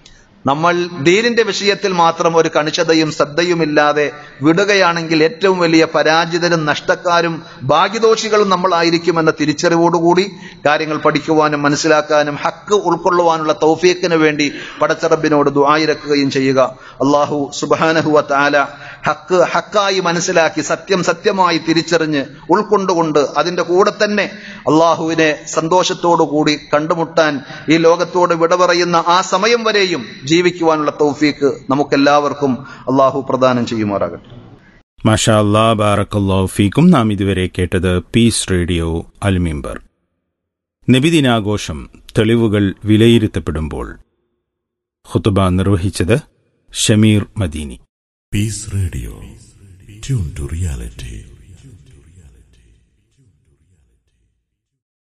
നമ്മൾ ദീനിന്റെ വിഷയത്തിൽ മാത്രം ഒരു കണിശതയും ശ്രദ്ധയുമില്ലാതെ വിടുകയാണെങ്കിൽ ഏറ്റവും വലിയ പരാജിതരും നഷ്ടക്കാരും ഭാഗ്യദോഷികളും നമ്മളായിരിക്കുമെന്ന തിരിച്ചറിവോടുകൂടി കാര്യങ്ങൾ പഠിക്കുവാനും മനസ്സിലാക്കാനും ഹക്ക് ഉൾക്കൊള്ളുവാനുള്ള തൗഫീഖിന് വേണ്ടി പടച്ചറബിനോട് ദുആയിരക്കുകയും ചെയ്യുക അള്ളാഹു സുബാനഹുവ താല ഹക്ക് ഹക്കായി മനസ്സിലാക്കി സത്യം സത്യമായി തിരിച്ചറിഞ്ഞ് ഉൾക്കൊണ്ടുകൊണ്ട് അതിന്റെ കൂടെ തന്നെ അള്ളാഹുവിനെ സന്തോഷത്തോടു കൂടി കണ്ടുമുട്ടാൻ ഈ ലോകത്തോട് വിട പറയുന്ന ആ സമയം വരെയും ജീവിക്കുവാനുള്ള തൗഫീക്ക് നമുക്കെല്ലാവർക്കും അള്ളാഹു പ്രദാനം ചെയ്യുമാറാകട്ടെ മാഷാ അല്ലാ ബാറക്കല്ലാഹു ഫീക്കും നാം ഇതുവരെ കേട്ടത് പീസ് റേഡിയോ അൽമിമ്പർ നബിദിനാഘോഷം തെളിവുകൾ വിലയിരുത്തപ്പെടുമ്പോൾ ഖുതുബ നിർവഹിച്ചത് Shameer Madeeni Peace Radio. Tune to reality.